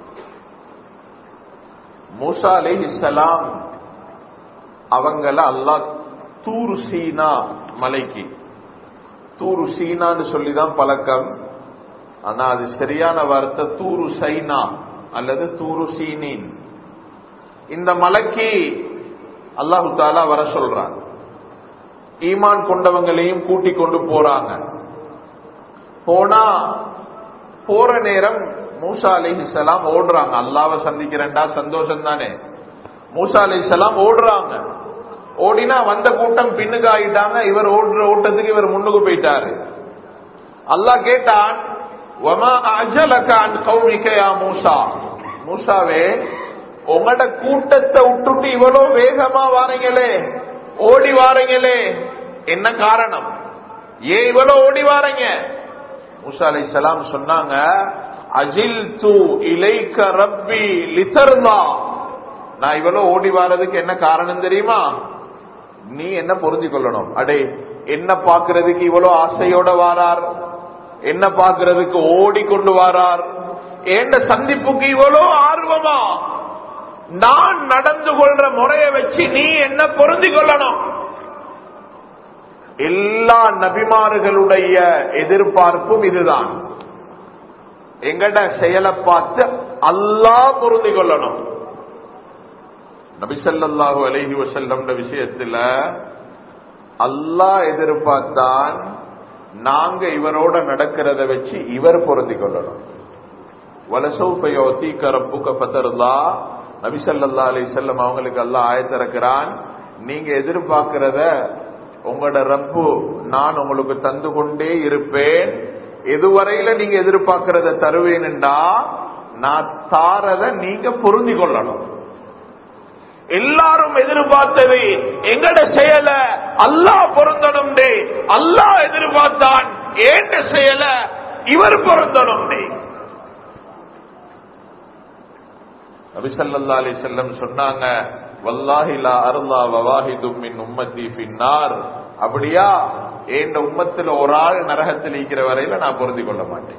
மூசா அலைஹிஸ்ஸலாம் அவங்கள அல்லாஹ் தூரு சீனா மலைக்கு தூரு சீனான்னு சொல்லிதான் பழக்கம் ஆனா அது சரியான வார்த்தை தூரு சைனா அல்லது தூரு சீனின் இந்த மலைக்கு அல்லாஹு தாலா வர சொல்றான் ஈமான் கொண்டவங்களையும் கூட்டிக் கொண்டு போறாங்க போனா போற நேரம் மூசா அலிஹிசலாம் ஓடுறாங்க அல்லாவை சந்திக்கிறேன்டா சந்தோஷம் தானே மூசா அலிஹிசலாம் ஓடுறாங்க ஓடினா வந்த கூட்டம் பின்னுக்கு ஆகிட்டாங்க இவர் ஓடுற ஓட்டத்துக்கு இவர் முன்னுக்கு போயிட்டாரு அல்லாஹ் கேட்டான் வமா அஜலக அன் கௌமிக யா மூசா மூசாவே உங்களோட கூட்டத்தை விட்டுட்டு இவ்வளவு வேகமா வாரீங்களே ஓடி வாரீங்களே என்ன காரணம் ஏன் இவ்வளவு ஓடி வாரீங்க மூசா அலை சலாம் சொன்னாங்க அஜில் து இலைக்க ரப்பி லிதர்லா நான் இவ்வளவு ஓடி வாரதுக்கு என்ன காரணம் தெரியுமா நீ என்ன பொருந்தி கொள்ளணும் அடே என்ன பாக்குறதுக்கு இவ்வளவு ஆசையோட வாரார் என்ன பாக்குறதுக்கு ஓடி கொண்டு வாரார் ஏண்ட சந்திப்புக்கு இவ்வளவு ஆர்வமா நான் நடந்து கொள்ற முறையை வச்சு நீ என்ன பொருந்தி கொள்ளணும் எல்லா நபிமார்களுடைய எதிர்பார்ப்பும் இதுதான் எங்கட செயலை பார்த்து அல்லாஹ் பொருந்தி கொள்ளணும் நபிசல்லாஹு அலஹி வசல்லம் விஷயத்துல அல்லாஹ் எதிர்பார்த்தான் நாங்க இவரோட நடக்கிறத வச்சு இவர் பொருந்தி கொள்ளணும் வலசௌபயோத்தி கரப்புக்க பத்தருந்தா நபிசல்லா அலி செல்லம் அவங்களுக்கு எல்லாம் ஆயத்திறக்கிறான் நீங்க எதிர்பார்க்கிறத உங்களோட ரப்பு நான் உங்களுக்கு தந்து கொண்டே இருப்பேன் எதுவரையில நீங்க எதிர்பார்க்கிறத தருவேன்டா நான் தாரத நீங்க பொருந்தி கொள்ளணும் எல்லாரும் எதிர்பார்த்தது எங்கட செயல அல்லாஹ் பொருந்தணும் அல்லாஹ் எதிர்பார்த்தான் ஏண்ட செயல இவர் பொருந்தணும் நபிசல்லா அலி செல்லம் சொன்னாங்க வல்லாஹிலா அருளா வவாஹிதும் மின் உம்மத்தி பின்னார் அப்படியா என் உம்மத்தில் ஒரு ஆள் நரகத்தில் இருக்கிற வரையில நான் பொருந்தி கொள்ள மாட்டேன்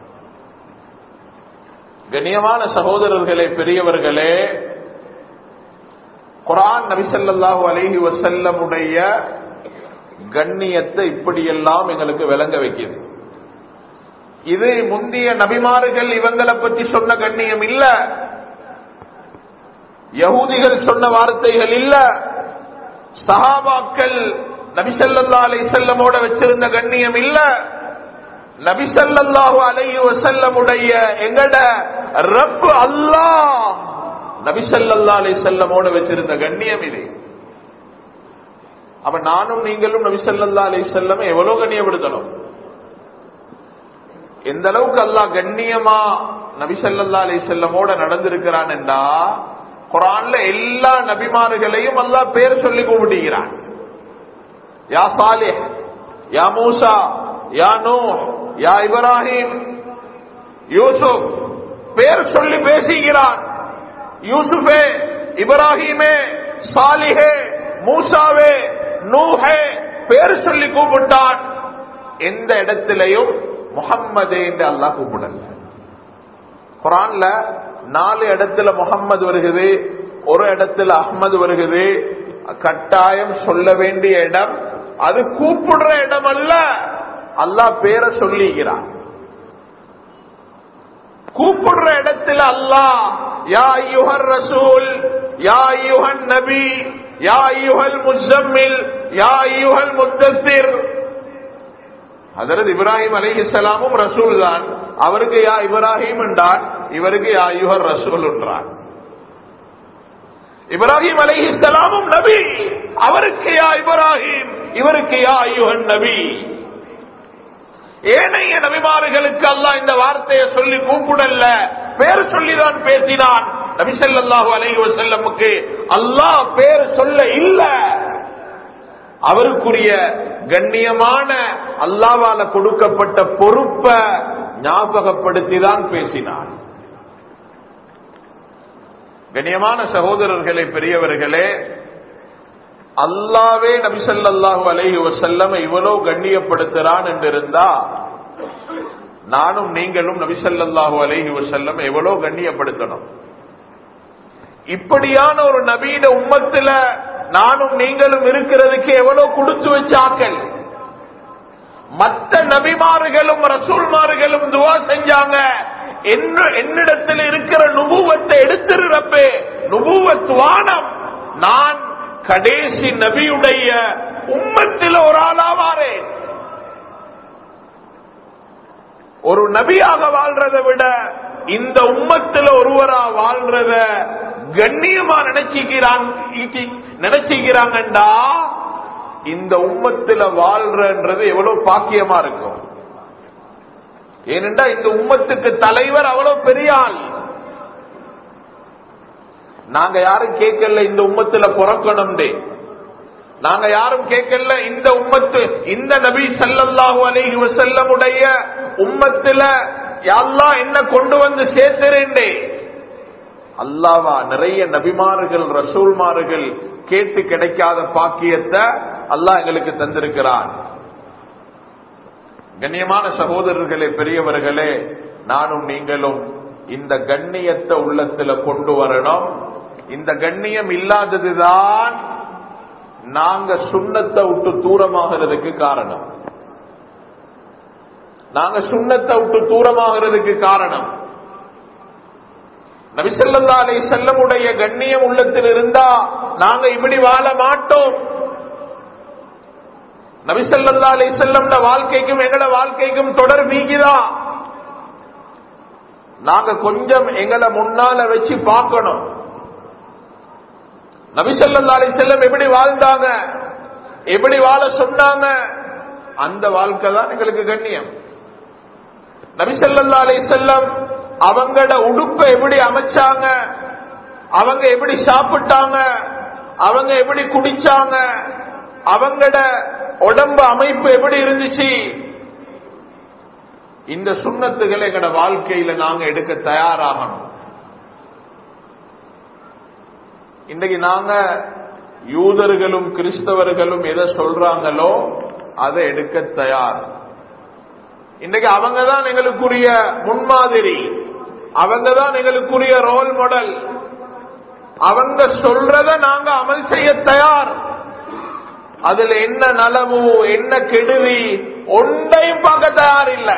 கண்ணியமான சகோதரர்களே பெரியவர்களே குரான் நபிசல்லாஹு அலஹி வசல்லமுடைய கண்ணியத்தை இப்படியெல்லாம் எங்களுக்கு விளங்க வைக்கிறது இது முந்திய நபிமார்கள் இவங்களை பற்றி சொன்ன கண்ணியம் இல்ல யகூதிகள் சொன்ன வார்த்தைகள் இல்ல சஹாபாக்கள் நபிசல்லா அலை செல்லமோட வச்சிருந்த கண்ணியம் இல்ல நபிசல்லாஹு அலைஹி வசல்லமுடைய எங்கட ரப்பு அல்லாஹ் நபிசல்லா அலை செல்லமோட வச்சிருந்த கண்ணியம் இது அப்ப நானும் நீங்களும் நபிசல்லா அலை செல்லம் எவ்வளவு கண்ணியப்படுத்தணும் எந்த அளவுக்கு அல்லாஹ் கண்ணியமா நபிசல்லா அலை செல்லமோட நடந்திருக்கிறான் என்றா குரான்ல எல்லா நபிமார்களையும் அல்லாஹ் பேர் சொல்லி கூப்பிடுகிறான் யா சாலிஹ் யா மூசா யா நூ யா இப்ராஹிம் யூசுப் பேர் சொல்லி பேசுகிறான் யூசுஃபே இப்ராஹிமே சாலிஹே மூசாவே நூஹே பேர் சொல்லி கூப்பிட்டான் எந்த இடத்திலையும் முகம்மதே என்று அல்லாஹ் கூப்பிடல குரான்ல நாலு இடத்துல முகம்மது வருகுது ஒரு இடத்துல அஹ்மது வருகுது கட்டாயம் சொல்ல வேண்டிய இடம் அது கூப்பிடுற இடம் அல்ல அல்லாஹ் பேரை சொல்லிக்கிறான் கூப்பிடுற இடத்துல அல்லாஹ் யா யுஹர் ரசூல் யா யுஹன் நபி யா யுஹல் முசம்மில் யா யுஹல் முத்தசிர் அதரது இப்ராஹிம் அலிஹிசலாமும் ரசூல் தான் அவருக்கு யா இப்ராஹிம் என்றான் இவருக்கு யா யுஹர் ரசூல் என்றான் இப்ராஹிம் அலிஹிசலாமும் நபி அவருக்கு யா இப்ராஹிம் இவருக்கு யா யுஹன் நபி ஏனைய நபிமார்களுக்கு அல்லாஹ் இந்த வார்த்தையை சொல்லி கூப்பிடல்ல பேர் சொல்லிதான் பேசினான் நபிசல்லாஹு அலைஹி வசல்லமுக்கு அல்லாஹ் பேர் சொல்ல இல்ல அவருக்குரிய கண்ணியமான அல்லாவால கொடுக்கப்பட்ட பொறுப்பை ஞாபகப்படுத்தி தான் பேசினான் கண்ணியமான சகோதரர்களே பெரியவர்களே அல்லாவே நபிசல்லாஹு அலைஹி வசல்லம் இவ்வளவு கண்ணியப்படுத்துறான் என்று இருந்தா நானும் நீங்களும் நபிசல்லாஹு அலைஹி வசல்லம் எவ்வளவு கண்ணியப்படுத்தணும் இப்படியான ஒரு நபீன உம்மத்துல நானும் நீங்களும் இருக்கிறதுக்கு எவ்வளவு கொடுத்து வச்ச ஆக்கள் மற்ற நபிமார்களும் ரசூல்மார்களும் துவா செஞ்சாங்க என்ன என்னிடத்தில் இருக்கிற நுபுவத்தை எடுத்திருப்பே நுபுவத் வானம் நான் கடைசி நபியுடைய உம்மத்தில் ஒரு ஆளாவாரேன் ஒரு நபியாக வாழ்றதை விட இந்த உம்மத்துல ஒருவரா வாழ்றத கண்ணியமா நினைச்சுக்கிறாங்க நினைச்சுக்கிறாங்கண்டா இந்த உம்மத்துல வாழ்றன்றது எவ்வளவு பாக்கியமா இருக்கும் ஏனென்றா இந்த உம்மத்துக்கு தலைவர் அவ்வளவு பெரிய ஆள் நாங்க யாரும் கேட்கல இந்த உம்மத்துல பிறக்கணும் நாங்க யாரும் கேட்கல இந்த உம்மத்து இந்த நபி சல்லல்லாஹு அலைஹி வஸல்லமுடைய உம்மத்துல அல்லா என்ன கொண்டு வந்து சேர்த்துறேன்டே அல்லாவா நிறைய நபிமார்கள் ரசூல்மார்கள் கேட்டு கிடைக்காத பாக்கியத்தை அல்லாஹ் எங்களுக்கு தந்திருக்கிறான் கண்ணியமான சகோதரர்களே பெரியவர்களே நானும் நீங்களும் இந்த கண்ணியத்தை உள்ளத்துல கொண்டு வரணும் இந்த கண்ணியம் இல்லாததுதான் நாங்க சுண்ணத்தை விட்டு தூரமாகிறதுக்கு காரணம் நாங்க சுண்ணத்தை விட்டு தூரமாகிறதுக்கு காரணம் நபிசல்லா அலை செல்லமுடைய கண்ணியம் உள்ளத்தில் இருந்தா நாங்க இப்படி வாழ மாட்டோம் நபிசல்லா அலை செல்லம் வாழ்க்கைக்கும் எங்களோட வாழ்க்கைக்கும் தொடர் வீகிதா நாங்க கொஞ்சம் எங்களை முன்னால வச்சு பார்க்கணும் நபிசல்லா அலை செல்லம் எப்படி வாழ்ந்தாங்க எப்படி வாழ சொன்னாங்க அந்த வாழ்க்கை தான் எங்களுக்கு கண்ணியம் நபிசல்லா அலை செல்லம் அவங்களோட உடுப்பை எப்படி அமைச்சாங்க அவங்க எப்படி சாப்பிட்டாங்க அவங்க எப்படி குடிச்சாங்க அவங்களோட உடம்பு அமைப்பு எப்படி இருந்துச்சு இந்த சுண்ணத்துகளை எங்களோட வாழ்க்கையில நாங்க எடுக்க தயாராகணும் இன்றைக்கு நாங்க யூதர்களும் கிறிஸ்தவர்களும் எதை சொல்றாங்களோ அதை எடுக்க தயார் இன்றைக்கு அவங்க தான் எங்களுக்குரிய முன்மாதிரி அவங்க தான் எங்களுக்குரிய ரோல் மாடல் அவங்க சொல்றத நாங்க அமல் செய்ய தயார் அதுல என்ன நலவு என்ன கெடுதி ஒன்றையும் பார்க்க தயார் இல்ல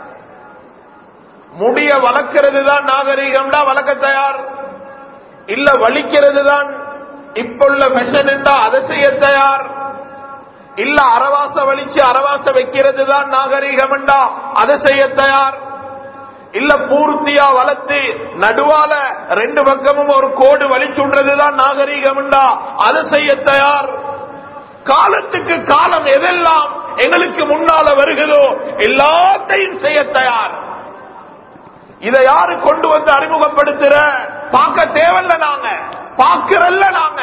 முடிய வளர்க்கிறது தான் நாகரீகம்டா வளர்க்க தயார் இல்ல வலிக்கிறது தான் இப்ப உள்ள ஃபெஷன் என்றா அதை செய்ய தயார் இல்ல அரவாச வலிச்சு அரவாச வைக்கிறது தான் நாகரீகம் என்றா அதை செய்ய தயார் இல்ல பூர்த்தியா வளர்த்து நடுவால ரெண்டு பக்கமும் ஒரு கோடு வலிச்சுன்றதுதான் நாகரீகம் என்றா அதை செய்ய தயார் காலத்துக்கு காலம் எதெல்லாம் எங்களுக்கு முன்னால வருகிறதோ எல்லாத்தையும் செய்ய தயார் இதை யாரு கொண்டு வந்து அறிமுகப்படுத்துற பார்க்க தேவையில்ல நாங்க பார்க்கிறல்ல நாங்க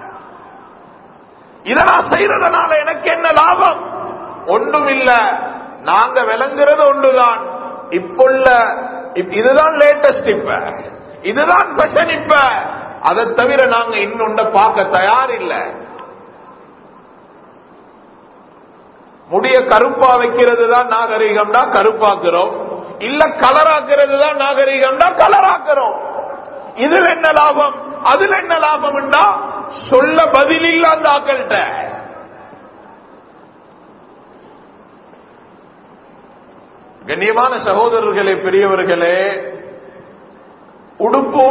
இதை நான் செய்யறதுனால எனக்கு என்ன லாபம் ஒன்றும் இல்ல நாங்க விளங்குறது ஒன்றுதான் இப்புள்ள இதுதான் லேட்டஸ்ட் இப்ப இதுதான் ஃபேஷன் இப்ப அதை தவிர நாங்க இன்னொண்ட பார்க்க தயார் இல்ல முடிய கருப்பா வைக்கிறது தான் நாகரிகம்னா கருப்பாக்குறோம் இல்ல கலராக்குறது தான் நாகரிகம்னா கலராக்குறோம் இதுல என்ன லாபம் அதுல என்ன லாபம்னா சொல்ல பதில் இல்ல அந்த ஆக்கள்கிட்ட கண்ணியமான சகோதரர்களே பெரியவர்களே உடுப்பு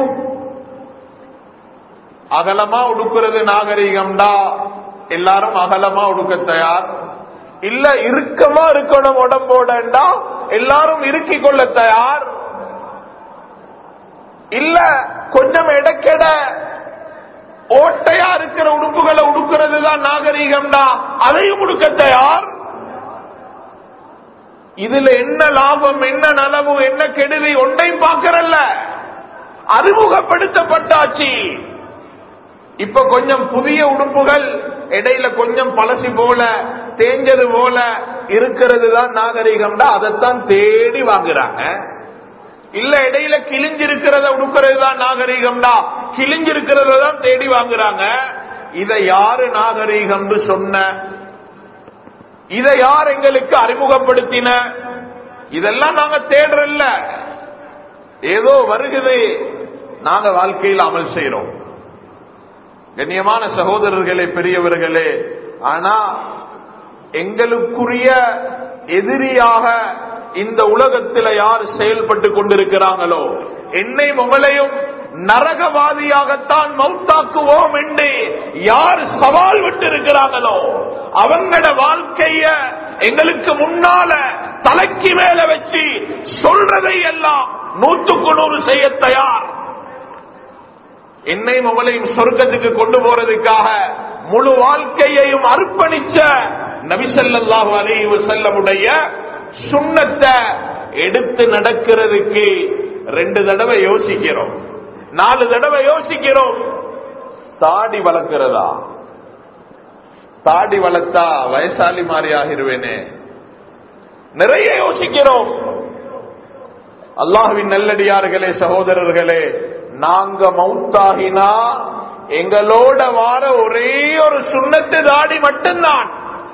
அகலமா உடுக்கிறது நாகரிகம்டா எல்லாரும் அகலமா உடுக்க தயார் இல்ல இறுக்கமா இருக்கணும் உடம்போடா எல்லாரும் இறுக்கிக் கொள்ள தயார் இல்ல கொஞ்சம் இடக்கெட ஓட்டையா இருக்கிற உடுப்புகளை உடுக்கிறது தான் நாகரீகம்னா அதையும் உடுக்க தயார் இதுல என்ன லாபம் என்ன நலவு என்ன கெடுதி ஒன்றையும் பார்க்கறல்ல அறிமுகப்படுத்தப்பட்டாச்சு இப்ப கொஞ்சம் புதிய உடுப்புகள் இடையில கொஞ்சம் பழசி போல தேஞ்சது போல இருக்கிறது தான் நாகரிகம்டா அதைத்தான் தேடி வாங்குறாங்க இல்ல இடையில கிழிஞ்சிருக்கிறத உடுக்கிறது தான் நாகரீகம்டா கிழிஞ்சிருக்கிறத தான் தேடி வாங்குறாங்க இதை யாரு நாகரீகம்னு சொன்ன இதை யார் எங்களுக்கு அறிமுகப்படுத்தின இதெல்லாம் நாங்க தேடுறல்ல ஏதோ வருகுது நாங்க வாழ்க்கையில் அமல் செய்யறோம் கண்ணியமான சகோதரர்களே பெரியவர்களே ஆனா எங்களுக்குரிய எதிரியாக இந்த உலகத்தில் யார் செயல்பட்டு கொண்டிருக்கிறாங்களோ என்னை உங்களையும் நரகவாதியாகத்தான் மௌத்தாக்குவோம் என்று யார் சவால் விட்டு இருக்கிறாங்களோ அவங்களோட வாழ்க்கைய எங்களுக்கு முன்னால தலைக்கு மேல வச்சு சொல்றதை எல்லாம் நூற்றுக்கு நூறு செய்ய தயார் என்னையும் உங்களையும் சொர்க்கத்துக்கு கொண்டு போறதுக்காக முழு வாழ்க்கையையும் அர்ப்பணிச்ச நபிசல்லாஹு அலைஹி செல்லமுடைய சுண்ணத்தை எடுத்து நடக்கிறதுக்கு ரெண்டு தடவை யோசிக்கிறோம் நாலு தடவை யோசிக்கிறோம் தாடி வளர்க்கிறதா தாடி வளர்த்தா வயசாலி மாதிரி ஆகிருவேனே நிறைய யோசிக்கிறோம் அல்லாஹுவின் நல்லடியார்களே சகோதரர்களே நாங்க மவுத்தாகினா எங்களோட வார ஒரே ஒரு சுண்ணத்து தாடி மட்டும்தான்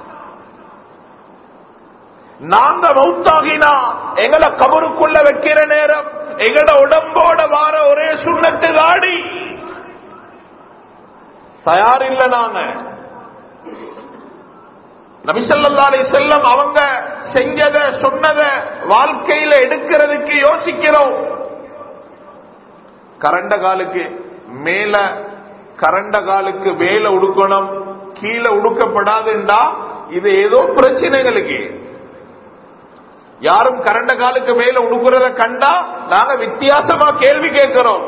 நாங்க மவுத்தாகினா எங்களை கபருக்குள்ள வைக்கிற நேரம் எங்கட உடம்போட வார ஒரே சுண்ணத்து தாடி தயார் இல்ல நாங்க நபிசல்லாலை செல்லம் அவங்க செஞ்சத சொன்னத வாழ்க்கையில எடுக்கிறதுக்கு யோசிக்கிறோம் கரண்ட காலுக்கு மேல கரண்ட காலுக்கு மேல உடுக்கணும் கீழே உடுக்கப்படாதுண்டா இது ஏதோ பிரச்சனைகளுக்கு யாரும் கரண்ட காலுக்கு மேல உடுக்கிறத கண்டா நாங்க வித்தியாசமா கேள்வி கேட்கிறோம்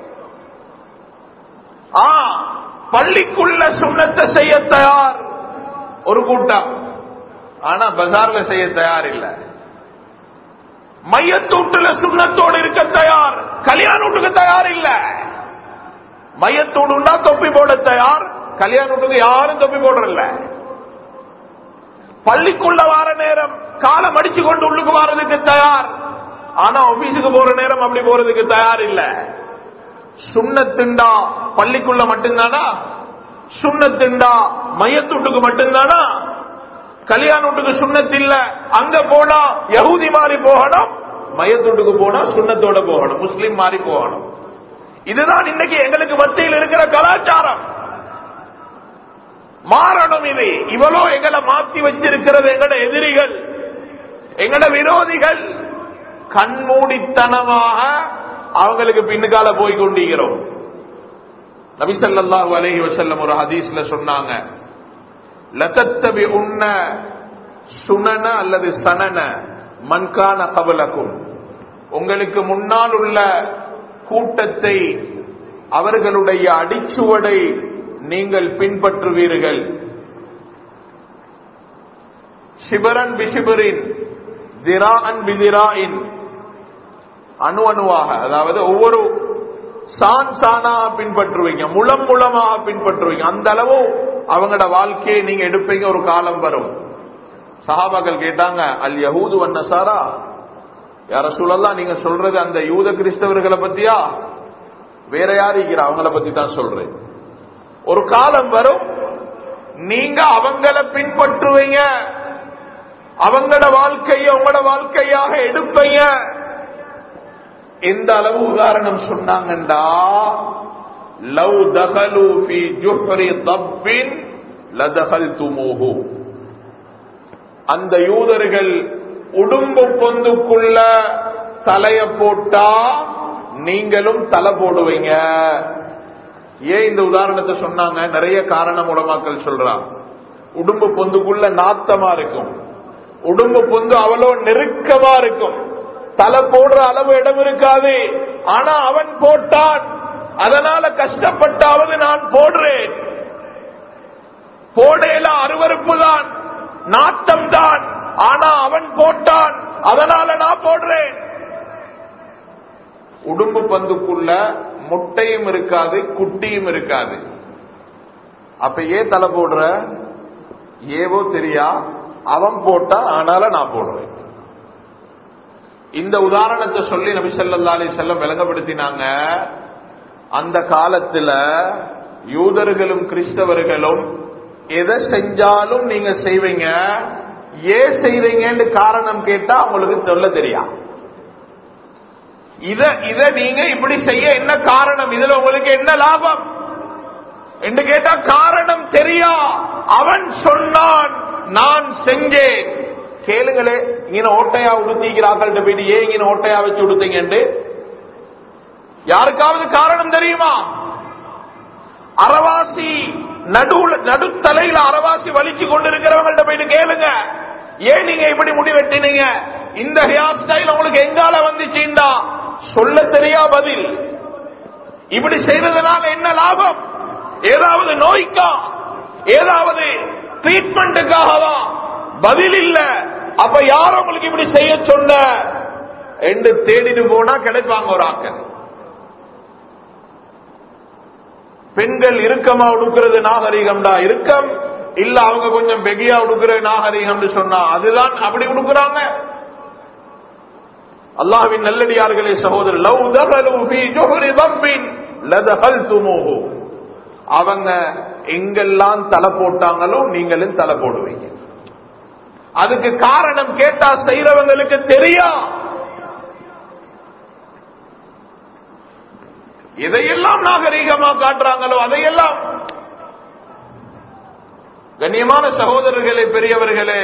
ஆ பள்ளிக்குள்ள சுண்ணத்தை செய்ய தயார் ஒரு கூட்டம் ஆனா பஜார்ல செய்ய தயார் இல்ல மையத்தூட்டுல சுண்ணத்தோடு இருக்க தயார் கல்யாண வீட்டுக்கு தயார் இல்ல மையத்தூடுன்னா தொப்பி போட தயார் கல்யாண வீட்டுக்கு யாரும் தொப்பி போடுறல பள்ளிக்குள்ள வார நேரம் காலம் அடிச்சு கொண்டு உள்ளுக்கு வாரதுக்கு தயார் ஆனா ஆபீஸுக்கு போற நேரம் அப்படி போறதுக்கு தயார் இல்ல சுண்ணத்துண்டா பள்ளிக்குள்ள மட்டும்தானா சுண்ணத்துண்டா மையத்துட்டுக்கு மட்டும்தானா கல்யாண வீட்டுக்கு சுண்ணத்து இல்ல அங்க போனா யகுதி மாறி போகணும் மையத்துட்டுக்கு போனா சுண்ணத்தோட போகணும் முஸ்லீம் மாறி போகணும் இதுதான் இன்னைக்கு எங்களுக்கு மத்தியில் இருக்கிற கலாச்சாரம் மாறணும் இது இவ்வளோ எங்களை மாத்தி வச்சிருக்கிறது எங்கட எதிரிகள் எங்கட விரோதிகள் கண்மூடித்தனமாக அவங்களுக்கு பின்னுக்கால போய் கொண்டிருக்கிறோம் நபிசல்லாஹு அலஹி வசல்லம் ஒரு ஹதீஸ்ல சொன்னாங்க லதத்தபி உன்ன சுனன அல்லது சனன மண்கான கபலக்கும் உங்களுக்கு முன்னால் உள்ள கூட்டத்தை அவர்களுடைய அடிச்சுவடை நீங்கள் பின்பற்றுவீர்கள் சிபரன் பிசிபரின் திரான் பிதிராயின் அணு அணுவாக அதாவது ஒவ்வொரு சான் சானாக பின்பற்றுவீங்க முளம் முளமாக பின்பற்றுவீங்க அந்த அளவு அவங்களோட வாழ்க்கையை நீங்க எடுப்பீங்க ஒரு காலம் வரும் சஹாபாக்கள் கேட்டாங்க அல் யஹூது வன்னசாரா யார சூழல்லாம் நீங்க சொல்றது அந்த யூத கிறிஸ்தவர்களை பத்தியா வேற யார் இருக்கிற அவங்கள பத்தி தான் சொல்றேன் ஒரு காலம் வரும் நீங்க அவங்கள பின்பற்றுவீங்க அவங்களோட வாழ்க்கையை உங்களோட வாழ்க்கையாக எடுப்பீங்க எந்த அளவு உதாரணம் சொன்னாங்கண்டா லவ் தகலு ஃபி ஜுஹ்ரி தப்பின் லதகல் துமூஹு அந்த யூதர்கள் உடும்பு பொந்துக்குள்ள தலைய போட்டா நீங்களும் தலை போடுவீங்க ஏன் இந்த உதாரணத்தை சொன்னாங்க நிறைய காரணம் உடமாக்கள் சொல்றான் உடும்பு பொந்துக்குள்ள நாத்தமா இருக்கும் உடும்பு பொந்து அவ்வளோ நெருக்கமா இருக்கும் தலை போடுற அளவு இடம் இருக்காது ஆனா அவன் போட்டான் அதனால கஷ்டப்பட்டாவது நான் போடுறேன் போடையில அருவறுப்பு தான் நாட்டம் தான் ஆனா அவன் போட்டான் அதனால நான் போடுறேன் உடும்பு பந்துக்குள்ள முட்டையும் இருக்காது குட்டியும் இருக்காது அப்ப ஏன் தலை போடுற ஏவோ தெரியா அவன் போட்டா ஆனால நான் போடுறேன் இந்த உதாரணத்தை சொல்லி நபி ஸல்லல்லாஹு அலைஹி செல்லம் விளங்கப்படுத்தினாங்க அந்த காலத்துல யூதர்களும் கிறிஸ்தவர்களும் எதை செஞ்சாலும் நீங்க செய்வீங்க ஏன் செய்றீங்கன்னு காரணம் கேட்டா உங்களுக்கு சொல்ல தெரியா இத இத நீங்க இப்படி செய்ய என்ன காரணம் இதுல உங்களுக்கு என்ன லாபம் என்று கேட்டா காரணம் தெரியா அவன் சொன்னான் நான் செஞ்சேன் கேளுங்களே இங்க ஓட்டையா உடுத்திக்கிறார்கள்ட்ட போயிட்டு ஏன் இங்க ஓட்டையா வச்சு உடுத்தீங்கன்னு யாருக்காவது காரணம் தெரியுமா அரவாசி நடுவுல நடுத்தலையில அரவாசி வலிச்சு கொண்டிருக்கிறவங்கள்ட்ட போயிட்டு கேளுங்க ஏன் நீங்க இப்படி முடி வெட்டினீங்க இந்த ஹேர் ஸ்டைல் உங்களுக்கு எங்கால வந்துச்சுண்டா சொல்ல தெரியா பதில் இப்படி செய்ததுனால என்ன லாபம் ஏதாவது நோய்க்கா ஏதாவது ட்ரீட்மெண்ட்டுக்காகவா பதில் இல்ல அப்ப யார் உங்களுக்கு இப்படி செய்ய சொன்ன என்று தேடிட்டு போனா கிடைப்பாங்க ஒரு ஆக்கள் பெண்கள் இறுக்கமா உடுக்கிறது நாகரிகம்டா இறுக்கம் இல்ல அவங்க கொஞ்சம் பெகியா உடுக்கிறது நாகரிகம்னு சொன்னா அதுதான் அப்படி உடுக்கிறாங்க அல்லாஹ்வின் நல்லடியார்களே சகோதரர் லவ் தகலு ஃபீ ஜுஹரி தப்பின் லதஹல்துமூஹு அவங்க எங்கெல்லாம் தலை போட்டாங்களோ நீங்களும் தலை போடுவீங்க அதுக்கு காரணம் கேட்டா செய்யறவங்களுக்கு தெரியும் எதையெல்லாம் நாகரீகமா காட்டுறாங்களோ அதையெல்லாம் கண்ணியமான சகோதரர்களே பெரியவர்களே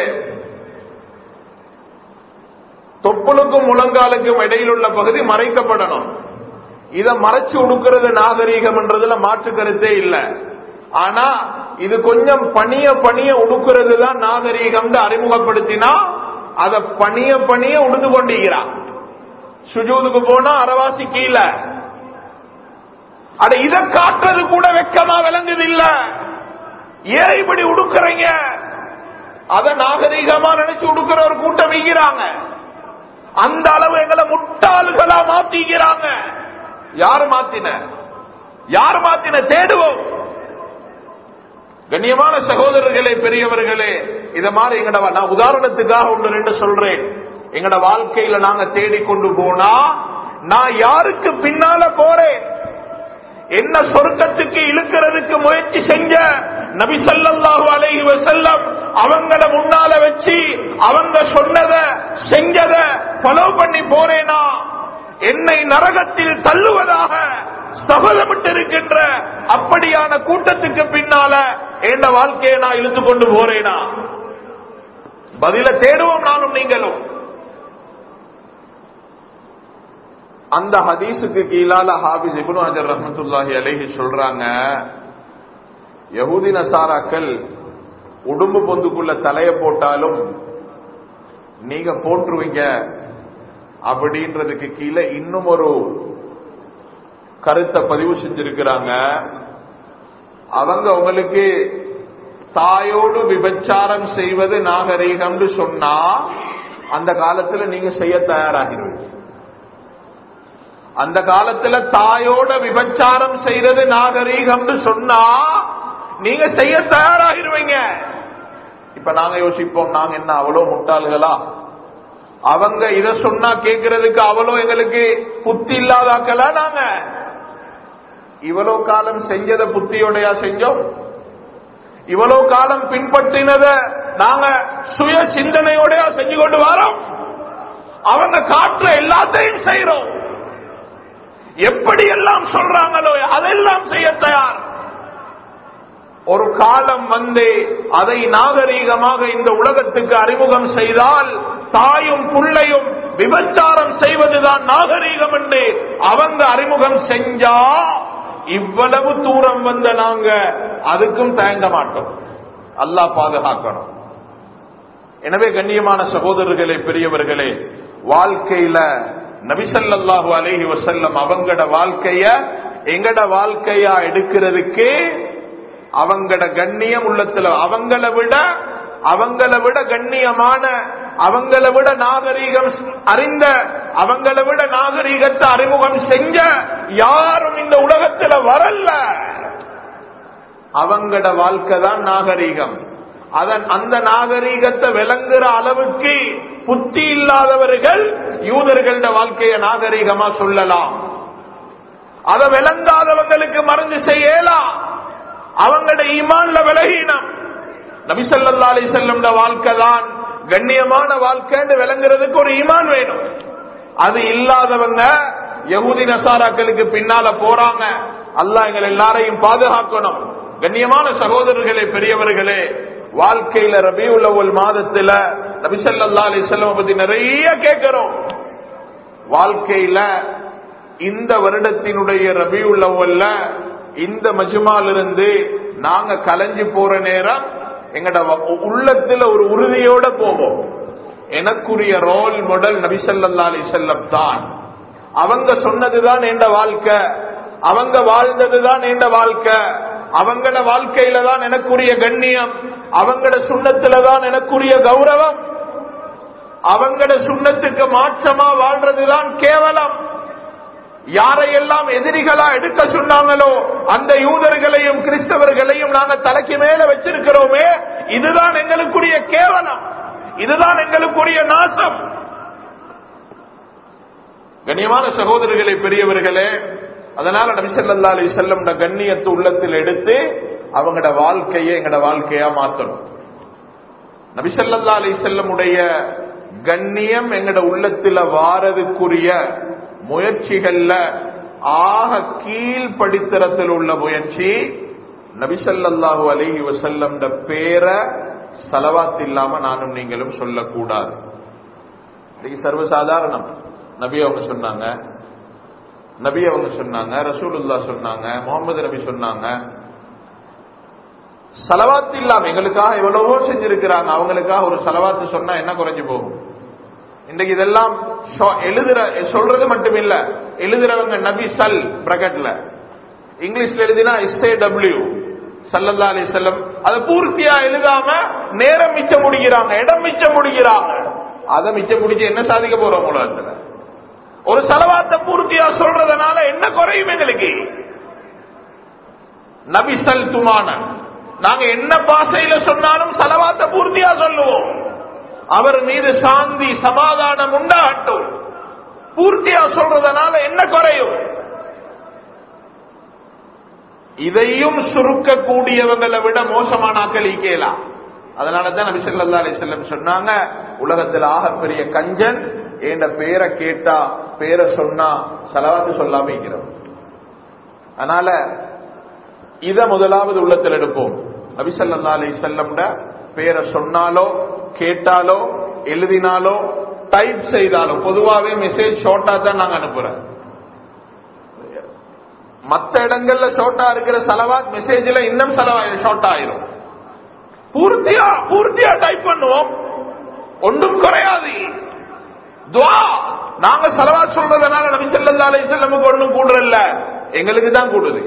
தொப்புளுக்கும் முழங்காலுக்கும் இடையில் உள்ள பகுதி மறைக்கப்படணும் இத மறைச்சு உடுக்கிறது நாகரீகம் என்றதுல மாற்று கருத்தே இல்ல ஆனா இது கொஞ்சம் பணிய பணிய உடுக்கிறது தான் நாகரீகம் அறிமுகப்படுத்தினா அத பணிய பணிய உடுத்து கொண்டிருக்கிறான் சுஜூதுக்கு போனா அரவாசி கீழே அட இத காட்டுறது கூட வெக்கமா விளங்குது இல்ல ஏன் இப்படி உடுக்குறீங்க அத நாகரீகமா நினைச்சு உடுக்கிற ஒரு கூட்டம் வைக்கிறாங்க அந்த அளவு எங்களை முட்டாள்களா மாத்திக்கிறாங்க யாரு மாத்தின யார் மாத்தின தேடுவோம் கண்ணியமான சகோதரர்களே பெரியவர்களே இத மாதிரி எங்கட நான் உதாரணத்துக்காக ஒன்று ரெண்டு சொல்றேன் எங்கட வாழ்க்கையில நாங்க தேடிக்கொண்டு போனா நான் யாருக்கு பின்னால போறேன் என்ன சொர்க்கத்துக்கு இழுக்கிறதுக்கு முயற்சி செஞ்ச நபி ஸல்லல்லாஹு அலைஹி வஸல்லம் அவங்கள முன்னால வச்சு அவங்க சொன்னத செஞ்சத ஃபாலோ பண்ணி போறேனா என்னை நரகத்தில் தள்ளுவதாக சபதமிட்டு இருக்கின்ற அப்படியான கூட்டத்துக்கு பின்னால என்ன வாழ்க்கையை நான் இழுத்து கொண்டு போறேனா பதில தேடுவோம் நானும் நீங்களும் அந்த ஹதீஸுக்கு கீழால ஹாபிஸ் இப்னு அஜர் ரஹமத்துல்லாஹி அலைஹி சொல்றாங்க யஹூதி நசாராக்கள் உடும்பு பொந்துக்குள்ள தலைய போட்டாலும் நீங்க போட்டுருவீங்க அப்படின்றதுக்கு கீழே இன்னும் ஒரு கருத்தை பதிவு செஞ்சிருக்கிறாங்க அவங்க உங்களுக்கு தாயோடு விபச்சாரம் செய்வது நாகரீகம்னு சொன்னா அந்த காலத்துல நீங்க செய்ய தயாராகிடுவீங்க அந்த காலத்துல தாயோட விபச்சாரம் செய்யறது நாகரீகம்னு சொன்னா நீங்க செய்ய தயாராகிருவீங்க இப்ப நாங்க யோசிப்போம் நாங்க என்ன அவ்வளவு முட்டாள்களா அவங்க இத சொன்னா கேட்கறதுக்கு அவ்வளோ எங்களுக்கு புத்தி இல்லாதாக்கலா நாங்க இவ்வளவு காலம் செஞ்சத புத்தியோடையா செஞ்சோம் இவ்வளவு காலம் பின்பற்றினத நாங்க சுய சிந்தனையோடயா செஞ்சு கொண்டு வரோம் அவங்க காட்டுற எல்லாத்தையும் செய்யறோம் எப்படி எல்லாம் சொல்றாங்களோ அதெல்லாம் செய்ய தயார் ஒரு காலம் வந்து அதை நாகரீகமாக இந்த உலகத்துக்கு அறிமுகம் செய்தால் தாயும் புள்ளையும் விபச்சாரம் செய்வதுதான் நாகரீகம் என்று அவங்க அறிமுகம் செஞ்சா இவ்வளவு தூரம் வந்த நாங்க அதுக்கும் தயங்க மாட்டோம் அல்லாஹ் பாதுகாக்கணும் எனவே கண்ணியமான சகோதரர்களே பெரியவர்களே வாழ்க்கையில நபிசல்லாஹு அலைஹி வசல்லம் அவங்கட வாழ்க்கைய எங்கட வாழ்க்கையா எடுக்கிறதுக்கு அவங்கட கண்ணியம் உள்ளத்துல அவங்கள விட அவங்கள விட கண்ணியமான அவங்கள விட நாகரீகம் அறிந்த அவங்கள விட நாகரீகத்தை அறிமுகம் செஞ்ச யாரும் இந்த உலகத்துல வரல அவங்கட வாழ்க்கை தான் நாகரீகம் அதன் அந்த நாகரீகத்தை விளங்குற அளவுக்கு புத்தி இல்லாதவர்கள் யூதர்கள வாழ்க்கையை நாகரீகமா சொல்லலாம் அதை விளங்காதவங்களுக்கு மருந்து செய்யலாம் அவங்களோட ஈமான்ல விலகினம் நபிசல்லா அலி செல்லம் வாழ்க்கை தான் கண்ணியமான வாழ்க்கைன்னு விளங்குறதுக்கு ஒரு ஈமான் வேணும் அது இல்லாதவங்க யகுதி நசாராக்களுக்கு பின்னால போறாங்க அல்லாஹ் எங்கள் எல்லாரையும் பாதுகாக்கணும் கண்ணியமான சகோதரர்களே பெரியவர்களே வாழ்க்கையில ரபியுல் அவ்வல் மாதத்துல நபிசல்லா அலிசல்லம் பத்தி நிறைய கேட்கிறோம் வாழ்க்கையில இந்த வருடத்தினுடைய ரபியுல் அவ்வல்ல இந்த மஜ்மால இருந்து நாங்க கலைஞ்சு போற நேரம் எங்கட உள்ளத்துல ஒரு உறுதியோட போவோம் எனக்குரிய ரோல் மாடல் நபிசல்லா அலிசல்லம் தான் அவங்க சொன்னதுதான் என்ற வாழ்க்கை அவங்க வாழ்ந்ததுதான் என்ற வாழ்க்கை அவங்கள வாழ்க்கையில தான் எனக்குரிய கண்ணியம் அவங்கள சுண்ணத்துல தான் எனக்குரிய கௌரவம் அவங்கள சுண்ணத்துக்கு மாற்றமா வாழ்றதுதான் கேவலம் யாரையெல்லாம் எதிரிகளா எடுக்க சொன்னாங்களோ அந்த யூதர்களையும் கிறிஸ்தவர்களையும் நாங்க தலைக்கு மேல வச்சிருக்கிறோமே இதுதான் எங்களுக்குரிய கேவலம் இதுதான் எங்களுக்குரிய நாசம் கண்ணியமான சகோதரர்களே பெரியவர்களே அதனால நபிசல்லா அலி செல்லம் கண்ணியத்து உள்ளத்தில் எடுத்து அவங்களோட வாழ்க்கையை எங்கட வாழ்க்கையா மாத்தணும் நபிசல்லா அலி செல்லமுடைய கண்ணியம் எங்கட உள்ளத்துல வாரதுக்குரிய முயற்சிகள்ல ஆக கீழ் படித்தரத்தில் உள்ள முயற்சி நபிசல்லாஹு அலிஹி வசல்லம் பேரை செலவாத்து இல்லாம நானும் நீங்களும் சொல்லக்கூடாது இன்னைக்கு சர்வசாதாரணம் நபி அவங்க சொன்னாங்க நபி அவங்க சொன்னாங்க ரசூலுல்லா சொன்னாங்க முகமது நபி சொன்னாங்க செலவாத்து இல்லாம எங்களுக்காக எவ்வளவோ செஞ்சிருக்கிறாங்க அவங்களுக்காக ஒரு செலவாத்து சொன்னா என்ன குறைஞ்சு போகும் இன்றைக்கு இதெல்லாம் எழுதுற சொல்றது மட்டும் இல்ல எழுதுறவங்க நபி சல் பிரகட்ல இங்கிலீஷ்ல எழுதினா எஸ்ஏ டபிள்யூ சல்லல்லா அலி செல்லம் அதை பூர்த்தியா எழுதாம நேரம் மிச்சம் முடிக்கிறாங்க இடம் மிச்சம் முடிக்கிறாங்க அதை மிச்சம் முடிச்சு என்ன சாதிக்க போறோம் உலகத்துல ஒரு செலவாத்தை பூர்த்தியா சொல்றதுனால என்ன குறையும் எங்களுக்கு நபிசல் துமான நாங்க என்ன பாசையில சொன்னாலும் செலவாத்த பூர்த்தியா சொல்லுவோம் அவர் மீது சாந்தி சமாதானம் உண்டாகட்டும் பூர்த்தியா சொல்றதுனால என்ன குறையும் இதையும் சுருக்கக்கூடியவங்களை விட மோசமான ஆக்கள் ஈக்கலாம் அதனாலதான் நபி சொல்லா அலி செல்லம் சொன்னாங்க உலகத்தில் ஆகப்பெரிய கஞ்சன் என்ற பேரை கேட்டா பேரை சொன்னா செலவாத்து சொல்லாம இருக்கிறோம் அதனால இத முதலாவது உள்ளத்தில் எடுப்போம் நபிசல்லா அலி செல்லம்ட பேரை சொன்னாலோ கேட்டாலோ எழுதினாலோ டைப் செய்தாலோ பொதுவாகவே மெசேஜ் ஷார்ட்டா தான் நாங்க அனுப்புறோம் மத்த இடங்கள்ல ஷார்ட்டா இருக்கிற செலவாத் மெசேஜ்ல இன்னும் செலவா ஷார்ட் ஆயிரும் பூர்த்தியா பூர்த்தியா டைப் பண்ணுவோம் ஒன்றும் குறையாது துவா நாங்க செலவா சொல்றதுனால நபி ஸல்லல்லாஹு அலைஹி வஸல்லமுக்கு ஒண்ணும் கூடுறல்ல எங்களுக்கு தான் கூடுது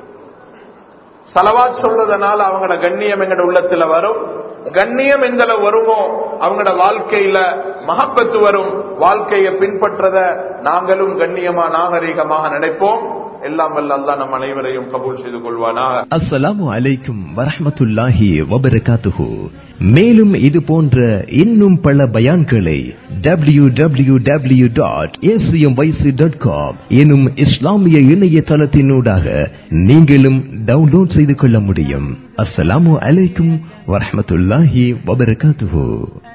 சலவாத் சொல்றதுனால அவங்களோட கண்ணியம் எங்கட உள்ளத்துல வரும் கண்ணியம் எங்களை வருமோ அவங்களோட வாழ்க்கையில மகப்பத்து வரும் வாழ்க்கையை பின்பற்றத நாங்களும் கண்ணியமா நாகரீகமாக நினைப்போம் எல்லாம் வல்ல அல்லாஹ் நம் அனைவரையும் கபூல் செய்து கொள்வானாக அஸ்ஸலாமு அலைக்கும் வரஹ்மத்துல்லாஹி வபரகாத்துஹு மேலும் இது போன்ற இன்னும் பல பயான்களை W W W dot dot com எனும் இஸ்லாமிய இணையதளத்தினூடாக நீங்களும் டவுன்லோட் செய்து கொள்ள முடியும் அஸ்ஸலாமு அலைக்கும் வரஹ்மத்துல்லாஹி வபரகாத்துஹு